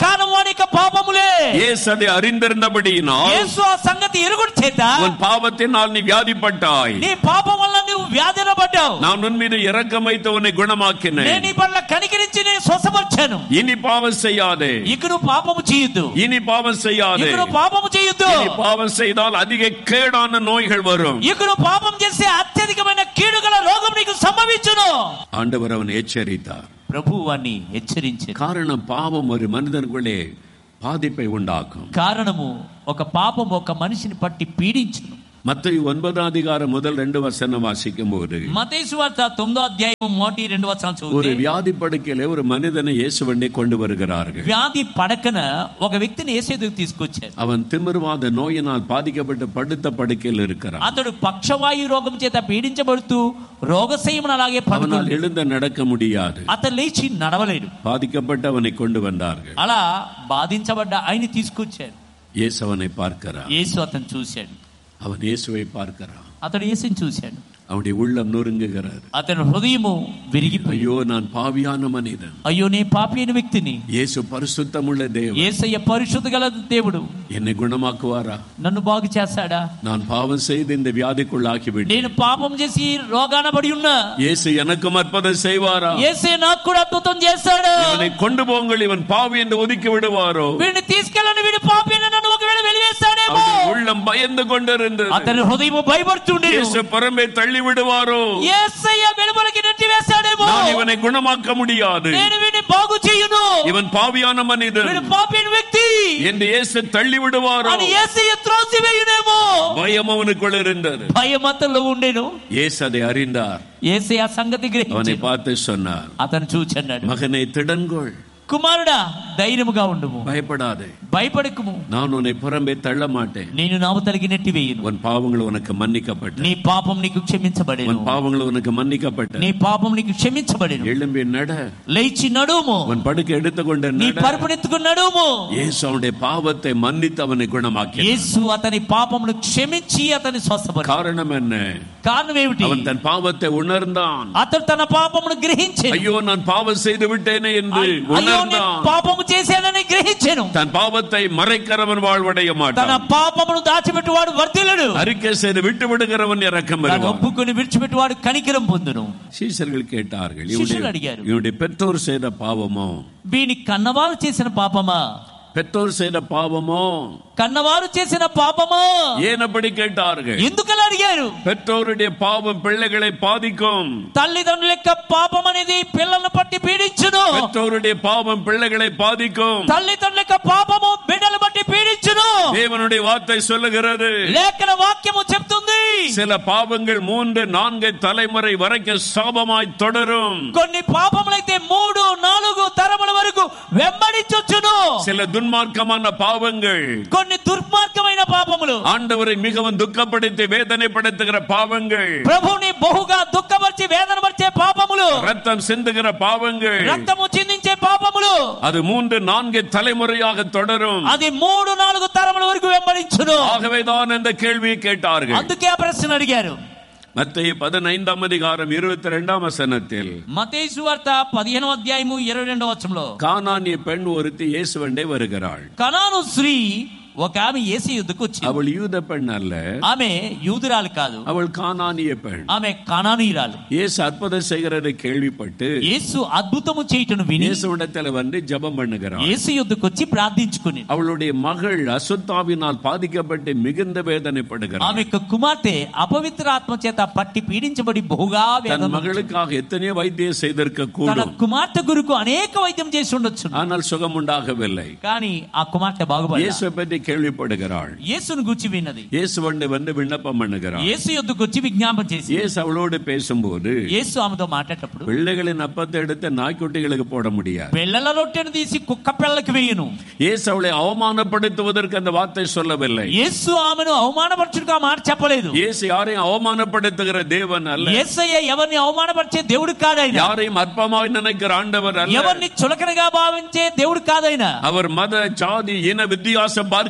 కారణం వాని యొక్క పాపములే இயேசு அதை அறிந்திருந்தபடியினால் యేసు ఆ సంగతి ఎరుగుడు చేత உன் பாவத்தினால் நீ வியாதிப்பட்டாய் నీ పాపం వల్ల నువ్వు వ్యాధిన పడ్డావు நான் உன் மீது இரக்கம் வைத்து உன்னை குணமாக்கினேன் నేను నీ పట్ల కనికరించి నేను స్వసపరిచాను இனி பாவம் செய்யாதே ఇక నువ్వు పాపము చేయొద్దు இனி பாவம் செய்யாதே ఇక నువ్వు పాపము చేయొద్దు இனி பாவம் செய்தால் அதிக கேடான நோய்கள் வரும் ఇక నువ్వు పాపం చేస్తే అత్యధికమైన కీడుగల రోగం నీకు సంభవించును ஆண்டவர் அவன் எச்சரித்தார் ప్రభు వాణ్ణి హెచ్చరించారు காரணம் பாவம் ஒரு மனிதனுக்குள்ளே பாதிப்பை உண்டாக்கும் కారణము ఒక పాపం ఒక మనిషిని పట్టి పీడించును மத்திய ஒன்பதாம் அதிகாரம் முதல் ரெண்டு வசனம் வாசிக்கும் போது మతేసు వార్త తొమ్మిదో అధ్యాయం మొదటి రెండు వచనాలు ஒரு చదివితే வியாதி படுக்கையில ஒரு மனிதனை இயேசுவண்டே கொண்டு வருகிறார்கள் వ్యాధి పడకన ఒక వ్యక్తిని ఏసేదుకు తీసుకొచ్చారు அவன் திமிர்வாத நோயினால் பாதிக்கப்பட்டு படுத்த படுக்கையில் இருக்கிறான் అతడు పక్షవాయు రోగం చేత పీడించబడుతూ రోగశయమును అలాగే அவனால் పడుతుంది எழுந்த நடக்க முடியாது అతను లేచి నడవలేడు பாதிக்கப்பட்டு அவனை கொண்டு வந்தார்கள் అలా బాధించబడ్డ ఆయన తీసుకొచ్చారు இயேசு அவனை பார்க்கிறான் యేసు అతను చూశాడు அவன் இயேசுவை பார்க்கிறான் అతడు యేసుని చూశాడు அவனுடைய உள்ளம் நொறுங்குகிறது అతని హృదయము విరిగిపోయి ஐயோ நான் பாவியான மனிதன் అయ్యో నే పాపి అయిన వ్యక్తిని இயேசு பரிசுத்தமுள்ள தேவன் ఏసయ్య పరిశుద్ధ గల దేవుడు என்னை குணமாக்குவாரா నన్ను బాగు చేస్తాడా நான் பாவம் செய்து இந்த வியாதிக்குள்ளாக்கிவிட்டேன் నేను పాపం చేసి రోగాన పడి ఉన్నా இயேசு எனக்கும் அற்புதம் செய்வாரா ఏసే నాకు కూడా అద్భుతం చేస్తాడు இவனை கொண்டு போங்கள் இவன் பாவி என்று ஒதுக்கி விடுவாரோ వీడిని తీసుకెళ్ళని వీడి పాపి అని నన్ను ఒకవేళ వెలివేస్తాడేమో அவனுடைய உள்ளம் பயந்து கொண்டிருந்தது అతని హృదయము భయపడుతుండే இயேசு புறம்பே தள்ளி விடுவாரோ ఏసయ్య వెలుపలికి నెట్టి వేస్తాడేమో நான் இவனை குணமாக்க முடியாது నేను వీడిని బాగు చేయును இவன் பாவியான மனிதன் వీడు పాపి అయిన వ్యక్తి என்று இயேசு தள்ளி விடுவாரோ అని ఏసయ్య త్రోసి వేయునేమో பயம் அவனுக்குள் இருந்தது భయం అతనిలో ఉండేను இயேசு அதை அறிந்தார் ఏసే ఆ సంగతి அவனை గ్రహించి பார்த்து சொன்னார் అతను చూచన్నాడు மகனை திடன்கொள் కుమారుడా ధైర్యముగా ఉండుము பயப்படாதே భయపడకుము நான் உன்னை புறம்பே தள்ள மாட்டேன் నేను నావతలికి నెట్టి వేయును உன் பாவங்கள் உனக்கு மன்னிக்கப்பட்ட నీ పాపం నీకు క్షమించబడేను உன் பாவங்கள் உனக்கு மன்னிக்கப்பட்ட నీ పాపం నీకు క్షమించబడేను எழும்பி நட లేచి నడుము உன் படுக்கை எடுத்துக்கொண்டு నీ நட పరుపునెత్తుకుని నడుము இயேசு அவனுடைய பாவத்தை மன்னித்து அவனை குணமாக்கி యేసు అతని పాపమును క్షమించి అతని స్వస్థపడి காரணம் என்ன కారణం ఏమిటి அவன் தன் பாவத்தை உணர்ந்தான் అతడు తన పాపమును గ్రహించి ஐயோ நான் பாவம் செய்து விட்டேனே என்று అయ్యో నేను உணர்ந்தான் పాపము చేశానని గ్రహించాను தன் பாவத்தை மறைக்கிறவன் வாழ்வடைய తన மாட்டான் పాపమును దాచిపెట్టువాడు వర్ధిల్లడు அறிக்கை செய்து விட்டு விடுகிறவன் இறக்கம் తను வருவான் ఒప్పుకొని విడిచిపెట్టువాడు కనికరం పొందును சீசர்கள் கேட்டார்கள் శిష్యులు இவனுடைய అడిగారు இவனுடைய பெற்றோர் செய்த பாவமோ వీని కన్నవారు చేసిన పాపమా பெற்றோர் செய்த பாவமோ కన్నవారు చేసిన పాపమా ஏன் அப்படி கேட்டார்கள் ఎందుకలా అడిగారు பெற்றோருடைய பாவம் பிள்ளைகளை பாதிக்கும் తల్లిదండ్రుల యొక్క పాపం అనేది పిల్లలను పట్టి పీడించును பெற்றோருடைய பாவம் பிள்ளைகளை பாதிக்கும் తల్లిదండ్రుల యొక్క పాపము బిడ్డలు బట్టి పీడించును தேவனுடைய வார்த்தை சொல்லுகிறது లేఖన వాక్యము చెప్తుంది சில பாவங்கள் மூன்று நான்கு தலைமுறை வரைக்கும் சாபமாய் தொடரும் కొన్ని పాపములైతే మూడు నాలుగు తరముల వరకు వెంబడించొచ్చును சில துன்மார்க்கமான பாவங்கள் కొన్ని దుర్మార్గమైన పాపములు ஆண்டவரை மிகவும் துக்கப்படுத்தி வேதனைப்படுத்துகிற பாவங்கள் ప్రభుని బహుగా దుఃఖపరిచి వేదనపరిచే పాపములు ரத்தம் சிந்துகிற பாவங்கள் రక్తము చిందించే పాపములు அது மூன்று நான்கு தலைமுறையாக தொடரும் అది మూడు నాలుగు తరముల వరకు వెంబడించును ஆகவேதான் இந்த கேள்வியை கேட்டார்கள் అందుకే ఆ ప్రశ్న అడిగారు மத்திய பதினைந்தாம் அதிகாரம் இருபத்தி ரெண்டாம் வசனத்தில் మతేసు వార్త పదిహేను అధ్యాయము ఇరవై రెండవ వచ్చంలో கானானிய பெண் ஒருத்தி இயேசுவண்டே வருகிறாள் కనాను స్త్రీ ఒక ఆమె ఏసీ యుద్ధకు వచ్చింది அவள் யூத பெண் அல்ல ఆమె యూదురాలు కాదు அவள் கானானிய பெண் ఆమె కనానీయురాలు இயேசு அற்புதம் செய்கிறதை கேள்விப்பட்டு యేసు అద్భుతము చేయటను విని இயேசுவிடத்தில் வந்து ஜெபம் பண்ணுகிறாள் యేసు యుద్ధకు వచ్చి ప్రార్థించుకుని அவளுடைய மகள் அசுத்தாவினால் பாதிக்கப்பட்டு மிகுந்த வேதனைப்படுகிறாள் ఆమె యొక్క కుమార్తె అపవిత్ర ఆత్మ చేత పట్టి పీడించబడి బహుగా தன் వేదన மகளுக்காக எத்தனையோ வைத்தியம் செய்திருக்க తన கூடும் కుమార్తె గురుకు అనేక వైద్యం చేసి ఉండొచ్చు ஆனால் சுகம் உண்டாகவில்லை కానీ ఆ కుమార్తె బాగుపడి இயேசுவை பற்றி கேள்விப்படுகிறாள் యేసును గుచ్చి విన్నది இயேசுவண்டை வந்து விண்ணப்பம் பண்ணுகிறாள் యేసు యుద్ధకు వచ్చి విజ్ఞాపం చేసి இயேசு அவளோடு பேசும்போது యేసు ఆమెతో మాట్లాడేటప్పుడు பிள்ளைகளின் அப்பத்தை எடுத்து நாய்க்குட்டிகளுக்கு போட முடியாது పిల్లల రొట్టెను తీసి కుక్క పిల్లలకు వేయను இயேசு அவளை அவமானப்படுத்துவதற்கு அந்த வார்த்தை சொல்லவில்லை యేసు ఆమెను అవమానపరచుడుగా మాట చెప్పలేదు இயேசு யாரையும் அவமானப்படுத்துகிற தேவன் அல்ல యేసయ్య ఎవరిని అవమానపరిచే దేవుడు కాదైన யாரையும் அற்பமாய் நினைக்கிற ஆண்டவர் அல்ல ఎవరిని చులకనగా భావించే దేవుడు కాదైన அவர் மத ஜாதி இன வித்தியாசம் பார்க்கிற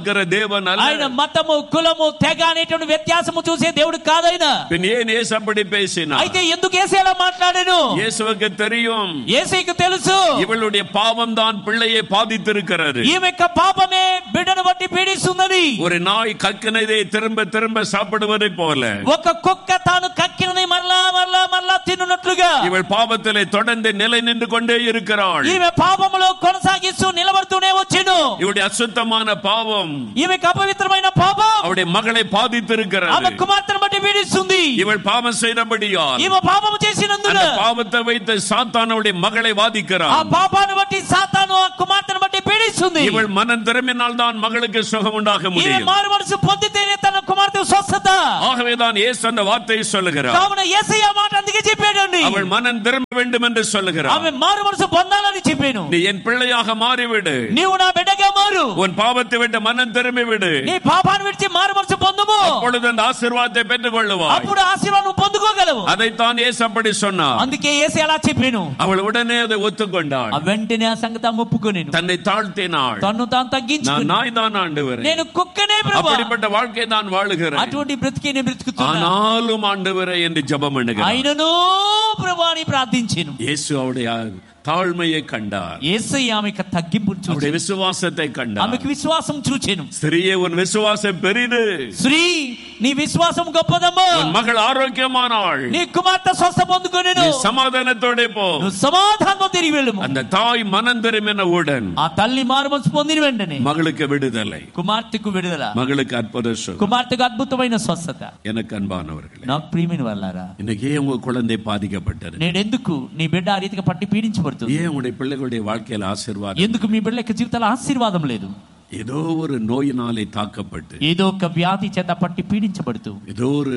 பார்க்கிற தேவன் ఆయన அல்ல మతము కులము తెగ అనేటువంటి వ్యత్యాసము చూసే దేవుడు కాదైనా பின் ஏன் இயேசு அப்படி பேசினார் అయితే ఎందుకు ఏసీ అలా మాట్లాడాను இயேசுவுக்கு தெரியும் ఏసైకి తెలుసు இவளுடைய பாவம் தான் பிள்ளையை பாதித்திருக்கிறது ఈమె యొక్క పాపమే బిడ్డను బట్టి పీడిస్తున్నది ஒரு நாய் கக்கினதை திரும்ப திரும்ப சாப்பிடுவதை போல ఒక కుక్క తాను కక్కినది మరలా మరలా మరలా తిన్నున్నట్లుగా இவள் பாவத்திலே தொடர்ந்து நிலை நின்று கொண்டே இருக்கிறாள் ఈమె పాపములో కొనసాగిస్తూ నిలబడుతూనే వచ్చాను இவளுடைய அசுத்தமான பாவம் ఈమెకు అపవిత్రమైన పాపం அவளுடைய மகளை ఆమె பாதித்திருக்கிறது కుమార్తెను బట్టి పీడిస్తుంది இவள் பாவம் செய்தபடியால் ఈమె పాపము చేసినందున அந்த பாவத்தை வைத்து சாத்தான் அவளுடைய மகளை ఆ வாதிக்கிறான் పాపాన్ని బట్టి సాతాను ఆ కుమార్తెను బట్టి పీడిస్తుంది இவள் மனம் திரும்பினால் தான் மகளுக்கு சுகம் உண்டாக ఈమె முடியும் మారు మనసు పొందితేనే తన కుమార్తె స్వస్థత ஆகவேதான் இயேசு அந்த வார்த்தையை சொல்லுகிறார் కావున ఏసయ్య ఆ మాట అందుకే చెప్పాడండి அவள் மனம் திரும்ப வேண்டும் என்று சொல்லுகிறார் ఆమె మారు మనసు పొందాలని చెప్పాను நீ என் பிள்ளையாக மாறிவிடு నీవు నా బిడ్డగా మారు உன் பாவத்தை விட்டு மனம் திரும்பி விடு నీ పాపాన్ని విడిచి మారు మనసు పొందుము அப்பொழுது அந்த ஆசீர்வாதத்தை பெற்றுக் கொள்ளுவாய் అప్పుడు ఆశీర్వాదం పొందుకోగలవు அதைத்தான் இயேசு அப்படி சொன்னார் అందుకే ఏసీ అలా చెప్పాను அவள் உடனே அதை ஒத்துக்கொண்டாள் ఆ వెంటనే ఆ సంగతి ఆమె ఒప్పుకోనేను தன்னை தாழ்த்தினாள் తన్ను తాను நான் తగ్గించుకుని நாய் தான் ஆண்டவரே నేను కుక్కనే ప్రభా அப்படிப்பட்ட வாழ்க்கை நான் வாழுகிறேன் అటువంటి బ్రతికే నేను బ్రతుకుతున్నా ஆனாலும் ஆண்டவரே என்று ஜெபம் பண்ணுகிறார் ఆయనను ప్రభాని ప్రార్థించాను இயேசு அவருடைய தாழ்மையை கண்டார் ఏసయ్య ఆమెకు తగ్గింపును அவருடைய చూచాను விசுவாசத்தை கண்டார் ఆమెకు విశ్వాసం చూచాను ஸ்திரியே உன் விசுவாசம் பெரிது శ్రీ నీ విశ్వాసం గొప్పదమ్మా உன் மகள் ஆரோக்கியமானாள் నీ కుమార్తె స్వస్థ పొందుకొనెను நீ சமாதானத்தோட போ నువ్వు సమాధానం తిరిగి వెళ్ళుము அந்த தாய் மனம் திரும்பினவுடன் ఆ తల్లి మారు మనసు పొందిన వెంటనే மகளுக்கு விடுதலை కుమార్తెకు విడుదల மகளுக்கு அற்புத சுகம் కుమార్తెకు అద్భుతమైన స్వస్థత எனக்கு அன்பானவர்களே నాకు ప్రియమైన వాళ్ళారా இன்னைக்கு ஏன் உங்க குழந்தை பாதிக்கப்பட்டது నేనెందుకు నీ బిడ్డ ఆ రీతిగా పట్టి పీడించబడుతుంది ஏன் உங்களுடைய பிள்ளைகளுடைய வாழ்க்கையில ஆசீர்வாதம் ఎందుకు మీ బిడ్డ యొక్క జీవితాల ఆశీర్వాదం లేదు ஏதோ ஒரு நோயினாலே தாக்கப்பட்டு ఏదో ఒక వ్యాధి చేత పట్టి పీడించబడుతూ ஏதோ ஒரு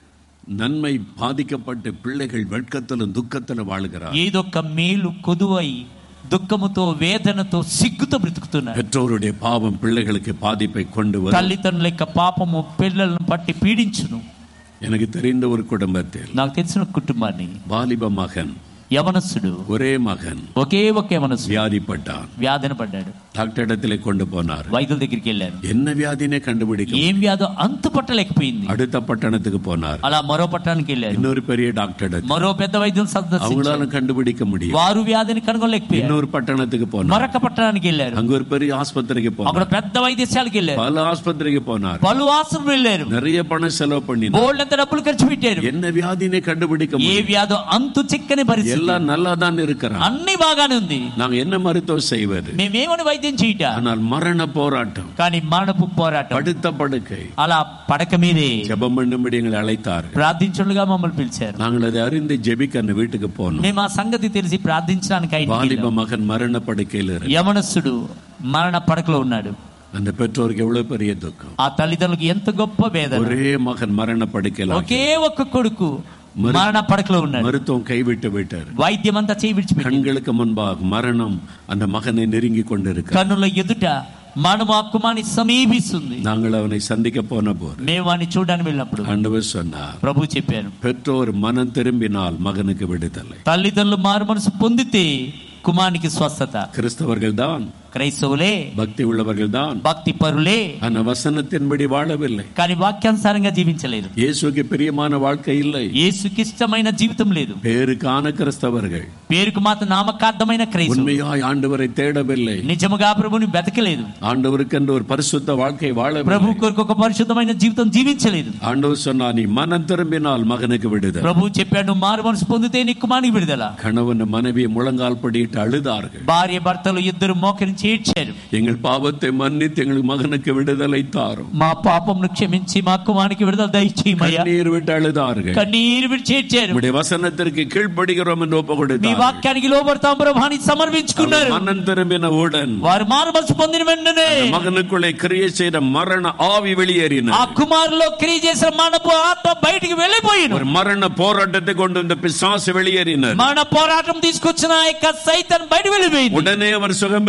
நன்மை பாதிக்கப்பட்டு பிள்ளைகள் வெட்கத்திலும் துக்கத்திலும் வாழுகிறார் ఏదో ఒక మేలు కొదువై దుఃఖముతో వేదనతో సిగ్గుతో బ్రతుకుతున్నారు பெற்றோருடைய பாவம் பிள்ளைகளுக்கு பாதிப்பை கொண்டு வரும் తల్లిదండ్రుల యొక్క పాపము పిల్లలను పట్టి పీడించును எனக்கு தெரிந்த ஒரு குடும்பத்தில் నాకు తెలిసిన కుటుంబాన్ని வாலிப மகன் యవనస్సుడు ஒரே மகன் ఒకే ఒక యవనస్సుడు வியாதிப்பட்டான் వ్యాధిన పడ్డాడు டாக்டர் இடத்திலே கொண்டு போனார் వైద్యుల దగ్గరికి వెళ్ళారు என்ன வியாதினே கண்டுபிடிக்க ఏం వ్యాధో అంతు పట్టలేకపోయింది அடுத்த பட்டணத்துக்கு போனார் అలా మరో పట్టణానికి వెళ్ళారు இன்னொரு பெரிய டாக்டர் இடத்துல. మరో పెద్ద వైద్యులు సందర్శించారు அவங்களால கண்டுபிடிக்க முடியும் వారు వ్యాధిని కనుగొనలేకపోయారు இன்னொரு பட்டணத்துக்கு போனார் మరొక పట్టణానికి వెళ్ళారు அங்க ஒரு பெரிய ஆஸ்பத்திரிக்கு అక్కడ போனார் పెద్ద వైద్యశాలకు వెళ్ళారు பல ஆஸ்பத்திரிக்கு போனார் పలు ఆశ్రమం వెళ్ళారు நிறைய பணம் செலவு பண்ணினார் బోల్డ్ అంత డబ్బులు ఖర్చు పెట్టారు என்ன வியாதினே கண்டுபிடிக்க ఏ முடியும் వ్యాధో అంతు చిక్కని పరిస్థితి எல்லாம் நல்லா தான் இருக்கிறான் అన్ని బాగానే ఉంది நாங்க என்ன மருத்துவம் செய்வது మేమేమని వైద్యం చేయట ஆனால் மரண போராட்டம் కానీ మరణపు పోరాటం படுத்த படுக்கை అలా పడక మీదే ஜெபம் பண்ணும்படி எங்களை அழைத்தார்கள் ప్రార్థించుడుగా మమ్మల్ని పిలిచారు நாங்கள் அதை அறிந்து ஜெபிக்க அந்த வீட்டுக்கு போனோம் మేము ఆ సంగతి తెలిసి ప్రార్థించడానికి ఆయన வாலிப மகன் மரண படுக்கையில் இருக்கு యమనస్సుడు మరణ పడకలో ఉన్నాడు அந்த பெற்றோருக்கு எவ்வளவு பெரிய துக்கம் ఆ తల్లిదండ్రులకు ఎంత గొప్ప వేదన ஒரே மகன் மரண படுக்கையில் ఒకే ఒక్క కొడుకు మరణ పడకలో ఉన్నాడు மருத்துவம் கைவிட்டு விட்டார் వైద్యం అంతా చేయి విడిచిపెట్టి கண்களுக்கு முன்பாக மரணம் அந்த மகனை நெருங்கி கொண்டிருக்க కన్నుల ఎదుట మనము ఆ కుమార్ని సమీపిస్తుంది நாங்கள் அவனை சந்திக்க போன போது మేము వాడిని చూడడానికి వెళ్ళినప్పుడు ஆண்டவர் சொன்னார் ప్రభు చెప్పారు பெற்றோர் மனம் திரும்பினால் மகனுக்கு விடுதலை తల్లిదండ్రులు మారు మనసు పొందితే కుమారునికి స్వస్థత கிறிஸ்தவர்கள் தான் క్రైస్తవులే பக்தி உள்ளவர்கள் தான் భక్తి పరులే ஆனா வசனத்தின்படி வாழவில்லை కానీ వాక్యానుసారంగా జీవించలేదు இயேசுக்கு பிரியமான வாழ்க்கை இல்லை యేసుకి ఇష్టమైన జీవితం లేదు பேருக்கான கிறிஸ்தவர்கள் పేరుకు మాత్రం నామకార్థమైన క్రైస్తవులు உண்மையாய் ஆண்டவரை தேடவில்லை నిజముగా ప్రభుని బతకలేదు ஆண்டவருக்கென்று ஒரு பரிசுத்த வாழ்க்கை வாழ ప్రభు కొరకు ఒక పరిశుద్ధమైన జీవితం జీవించలేదు ஆண்டவர் சொன்னா நீ மனம் திரும்பினால் மகனுக்கு விடுதல் ప్రభు చెప్పాడు "నువ్వు మారు మనసు పొందితే నీ కుమారునికి విడుదల கணவன் மனைவி முழங்கால் படியிட்டு அழுதார்கள் భార్య భర్తలు ఇద్దరు మోకరించి ఏడ్చారు எங்கள் பாவத்தை மன்னித்து எங்கள் மகனுக்கு விடுதலை தாரும் మా పాపంను క్షమించి మా కుమారునికి విడుదల దయచేయమయ్యా கண்ணீர் விட்டு அழுதார்கள் కన్నీరు విడిచి ఏడ్చారు உம்முடைய வசனத்திற்கு கீழ்ப்படுகிறோம் என்று ஒப்பு మీ கொடுத்தார் వాక్యానికి లోబడతాం ప్రభాని సమర్పించుకున్నారు மனம் திரும்பினவுடன் వారు మారు మనసు పొందిన వెంటనే அந்த மகனுக்குள்ளே கிரியை செய்த மரண ஆவி வெளியேறின ఆ కుమారులో క్రియ చేసిన మనపు ఆత్మ బయటికి వెళ్ళిపోయిన ஒரு மரண போராட்டத்தை கொண்டு இந்த பிசாசு வெளியேறினர் మన పోరాటం తీసుకొచ్చిన ఆ యొక్క సైతం బయట వెళ్ళిపోయింది உடனே அவர் சுகம் பெற்று எழுப்பி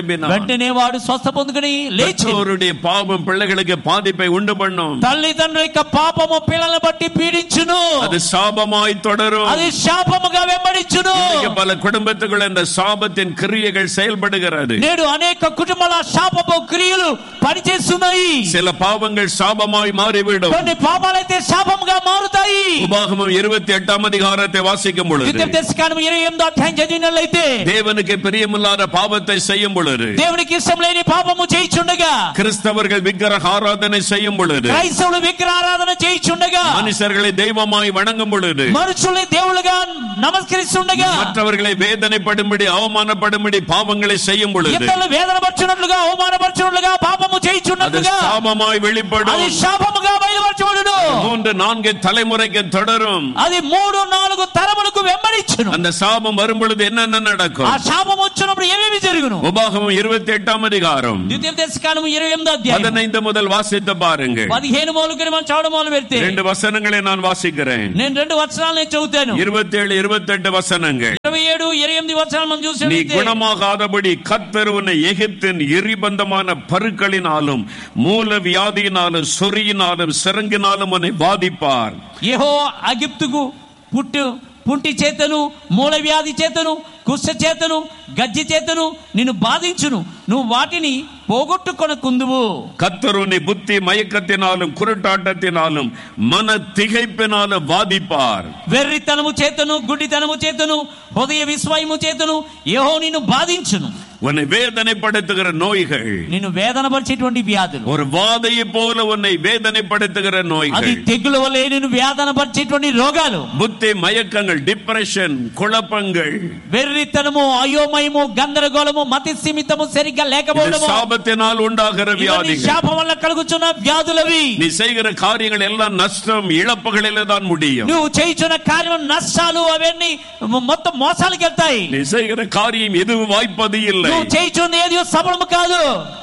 எழும்பினான் వెంటనే వాడు స్వస్థ పొందుకుని లేచి பெற்றோருடைய பாவம் பிள்ளைகளுக்கு பாதிப்பை உண்டு பண்ணும் తల్లిదండ్రుల యొక్క పాపము పిల్లలను బట్టి పీడించును அது சாபமாய் தொடரும் అది శాపముగా వెంబడించును இன்னைக்கு பல குடும்பத்துக்குள்ள இந்த சாபத்தின் கிரியைகள் செயல்படுகிறது నేడు అనేక కుటుంబాల శాపపు క్రియలు పనిచేస్తున్నాయి சில பாவங்கள் சாபமாய் மாறிவிடும் కొన్ని పాపాలైతే శాపముగా మారుతాయి உபாகமம் இருபத்தி எட்டாம் அதிகாரத்தை வாசிக்கும் பொழுது దివ్యదర్శకాలం ఇరవై ఎనిమిదో అధ్యాయం చదివినట్లయితే தேவனுக்கு பிரியமில்லாத பாவத்தை செய்யும் பொழுது దేవునికి ఇష్టం లేని పాపము చేయిచుండగా கிறிஸ்தவர்கள் விக்கிரக ஆராதனை செய்யும் பொழுது క్రైస్తవులు విగ్రహారాధన చేయిచుండగా மனுஷர்களை தெய்வமாய் வணங்கும் பொழுது మనుషుల్ని దేవులుగా నమస్కరిస్తుండగా மற்றவர்களை வேதனைப்படும்படி அவமானப்படும்படி பாவங்களை செய்யும் பொழுது ఇతరులు వేదన పరచున్నట్లుగా అవమానపరచున్నట్లుగా పాపము அது చేయిచున్నట్లుగా சாபமாய் అది வெளிப்படும் శాపముగా బయలుపరచబడును மூன்று நான்கு தலைமுறைக்கு தொடரும் అది మూడు నాలుగు తరములకు వెంబడించును அந்த சாபம் வரும் பொழுது என்னென்ன ఆ நடக்கும் శాపం వచ్చినప్పుడు ఏమేమి జరుగును உபாகமம் இருபத்தி ఎట్టాం அதிகாரம் ద్వితీయ దశకాలం ఇరవై ఎనిమిదో అధ్యాయం பதினைந்து முதல் வாசித்து பாருங்கள் పదిహేను మొదలుకొని మనం చదవడం మొదలు పెడితే ரெண்டு వசனங்களை நான் வாசிக்கிறேன் నేను రెండు వచనాలు నేను చదువుతాను இருபத்தி ஏழு இருபத்தி எட்டு వசனங்கள் ఇరవై ఏడు ఇరవై ఎనిమిది వచనాలు మనం நீ చూసినట్లయితే குணமாகாதபடி கத்தர் உன்னை எகிப்தின் எரிபந்தமான பருக்களினாலும் மூல வியாதியினாலும் சொறியினாலும் சிறங்கினாலும் உன்னை பாதிப்பார் యెహో అగిప్తుకు పుట్టు పుంటి చేతను మూల వ్యాధి చేతను కుష్ఠ చేతను గజ్జి చేతను నిన్ను బాధించును నువ్వు వాటిని పోగొట్టుకొనకుందువు கத்தர் உன்னை புத்தி மயக்கத்தினாலும் குருட்டாட்டத்தினாலும் மன திகைப்பினாலும் பாதிப்பார் వెర్రితనము చేతను గుడ్డితనము చేతను హృదయ విస్మయము చేతను యెహో నిన్ను బాధించును உன்னை வேதனைப்படுத்துகிற நோய்கள் నిన్ను వేదన పరిచేటువంటి వ్యాధులు ஒரு வாதையை போல உன்னை வேதனைப்படுத்துகிற అది நோய்கள் తెగుల వల్లే నిన్ను వేదన పరిచేటువంటి రోగాలు புத்தி மயக்கங்கள் டிப்ரெஷன் குழப்பங்கள் వెర్రితనము అయోమయము గందరగోళము మతి సీమితము సరిగ్గా இது లేకపోవడము சாபத்தினால் உண்டாகிற ఇవన్నీ வியாதிகள் శాపం వల్ల కలుగుచున్న వ్యాధులవి நீ செய்கிற காரியங்கள் எல்லாம் நஷ்டம் இழப்புகளிலே தான் முடியும் నువ్వు చేయుచున్న కార్యం నష్టాలు అవన్నీ మొత్తం మోసాలకు వెళ్తాయి நீ செய்கிற காரியம் எதுவும் வாய்ப்பது இல்லை నువ్వు చేయుచున్న ఏది సఫలము కాదు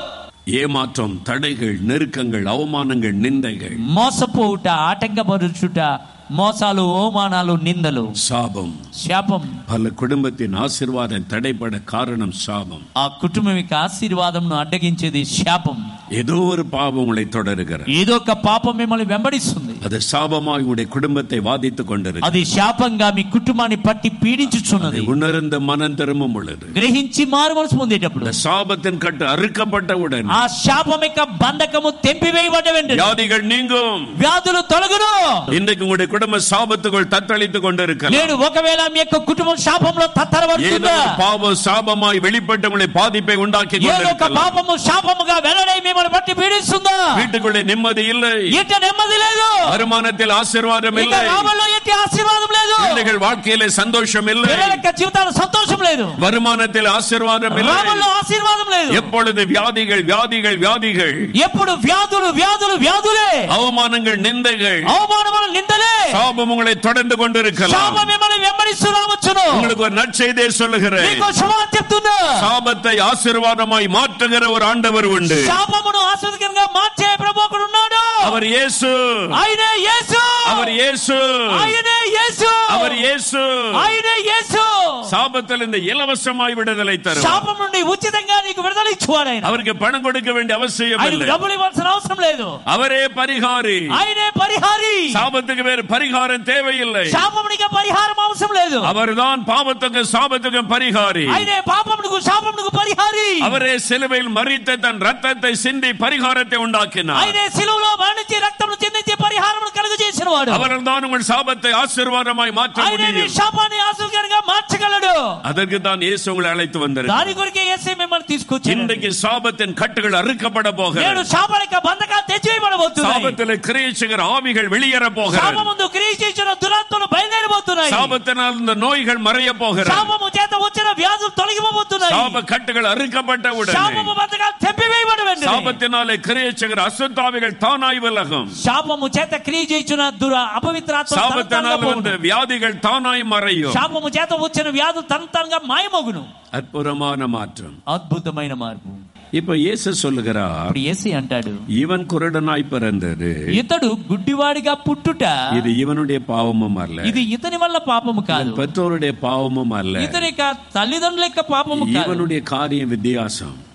ஏமாற்றம் தடைகள் நெருக்கங்கள் அவமானங்கள் நிந்தைகள் మోసపోవుట ఆటంకపరుచుట మోసాలు అవమానాలు నిందలు சாபம் శాపం பல குடும்பத்தின் ஆசீர்வாதம் தடைபட காரணம் சாபம் ఆ కుటుంబం యొక్క ఆశీర్వాదంను అడ్డగించేది శాపం ஏதோ ஒரு பாவம் உங்களை தொடருகிறது ఏదో ఒక పాపం మిమ్మల్ని వెంబడిస్తుంది அது சாபமாய் உங்களுடைய குடும்பத்தை வாதித்துக் கொண்டிருக்கிறது అది శాపంగా మీ కుటుంబాన్ని పట్టి அதை పీడించుచున్నది உணர்ந்த மனம் திரும்பும் பொழுது గ్రహించి మారు మనసు పొందేటప్పుడు இந்த சாபத்தின் கட்டு அறுக்கப்பட்டவுடன் ఆ శాపం యొక్క బంధకము తెంపివేయబడ్డ వెంటనే வியாதிகள் நீங்கும் వ్యాధులు తొలగును இன்றைக்கு உங்களுடைய குடும்ப சாபத்துக்குள் தத்தளித்துக் கொண்டிருக்கலாம் నేడు ఒకవేళ మీ యొక్క కుటుంబం శాపంలో ஏதோ తత్తరబడుతుందా ஒரு பாவம் சாபமாய் வெளிப்பட்டு உங்களை பாதிப்பை உண்டாக்கி ఏదో ఒక கொண்டிருக்கலாம் పాపము శాపముగా వెల్లడై మిమ్మల్ని బట్టి పీడిస్తుందా வீட்டுக்குள்ளே நிம்மதி இல்லை ఇంట నెమ్మది లేదు வருமானத்தில் ஆசீர்வாதம் ఇంకా இல்லை రాబడిలో ఎట్టి ఆశీర్వాదం లేదు பிள்ளைகள் வாழ்க்கையிலே சந்தோஷம் இல்லை పిల్లల యొక్క జీవితాలు సంతోషం లేదు வருமானத்தில் ஆசீர்வாதம் இல்லை రాబడిలో ఆశీర్వాదం లేదు எப்பொழுது வியாதிகள் வியாதிகள் வியாதிகள் ఎప్పుడు వ్యాధులు వ్యాధులు వ్యాధులే அவமானங்கள் நிந்தைகள் అవమానములు నిందలే சாபம் உங்களை தொடர்ந்து கொண்டிருக்கலாம் శాపం మిమ్మల్ని వెంబడిస్తూ రావచ్చును உங்களுக்கு ஒரு நற்செய்தியை சொல்லுகிறேன் మీకు శుభార్త చెప్తున్నా சாபத்தை ஆசீர்வாதமாய் மாற்றுகிற ஒரு ஆண்டவர் உண்டு శాపమును ఆస్వాదకరంగా మార్చే ప్రభు ఒకడు ఉన్నాడు அவர் இயேசு ఆయనే యేసు அவர் இயேசு ఆయనే యేసు அவர் இயேసు ఆయనే యేసు சாபத்தில் இந்த இலவசமாய் விடுதலை தரும் శాపం నుండి ఉచితంగా నీకు విడుదల ఇచ్చువాడు ఆయన அவருக்கு பணம் கொடுக்க வேண்டிய அவசியம் ఆయనకు இல்லை డబ్బులు ఇవ్వాల్సిన అవసరం లేదు அவரே பரிகாரி ఆయనే పరిహారి சாபத்துக்கு வேறு பரிகாரம் தேவையில்லை శాపమునికి పరిహారం అవసరం లేదు அவர்தான் பாவத்துக்கும் சாபத்துக்கும் பரிகாரி ఆయనే పాపమునకు శాపమునకు పరిహారి அவரே சிலுவையில் மறித்த தன் ரத்தத்தை சிந்தி பரிகாரத்தை உண்டாக்கினார் ఆయనే సిలువలో మరణించి రక్తమును చెందించి పరిహారమును కలుగు చేసిన వాడు அவர்கள் தான் உங்கள் சாபத்தை ஆசீர்வாதமாய் மாற்ற ఆయనే నీ முடியும் శాపాన్ని ఆశీర్వాదంగా మార్చగలడు அதற்கு தான் இயேசு உங்களை அழைத்து வந்திருக்கிறார் దాని కొరకే యేసే మిమ్మల్ని తీసుకొచ్చాడు இன்றைக்கு சாபத்தின் கட்டுகள் அறுக்கப்பட నేడు போகிறது శాపాల యొక్క బంధకాలు తెచ్చివేయబడబోతున్నాయి சாபத்தில் கிரியேசுகிற ஆவிகள் வெளியேற போகிறது శాపముందు క్రియ చేసిన దురాత్మలు బయలుదేరబోతున్నాయి சாபத்தினால் இந்த நோய்கள் மறைய போகிறது శాపము చేత వచ్చిన వ్యాధులు తొలగిపోబోతున్నాయి சாப கட்டுகள் அறுக்கப்பட்ட உடனே శాపము బంధకాలు తెప్పివేయబడి వెంటనే சாபத்தினாலே கிரியேசுகிற அசுத்தாவிகள் தானாய் விலகும் శాపము చేత క్రియ చేసిన దుర అపవిత్రాత్మ சாபத்தினால் வந்த வியாதிகள் தானாய் மறையும் శాపము చేత వచ్చిన వ్యాధులు తనంతరంగా మాయమగును அற்புதமான மாற்றம் అద్భుతమైన మార్పు இப்ப இயேசு சொல்லுகிறார் ఇప్పుడు ఏసి అంటాడు இவன் குருடனாய் பிறந்தது ఇతడు గుడ్డివాడిగా పుట్టుట இது இவனுடைய பாவமும் அல்ல ఇది ఇతని వల్ల పాపము కాదు பெற்றோருடைய பாவமும் அல்ல ఇతని యొక్క తల్లిదండ్రుల యొక్క పాపము కాదు இவனுடைய காரியம் வித்தியாசம்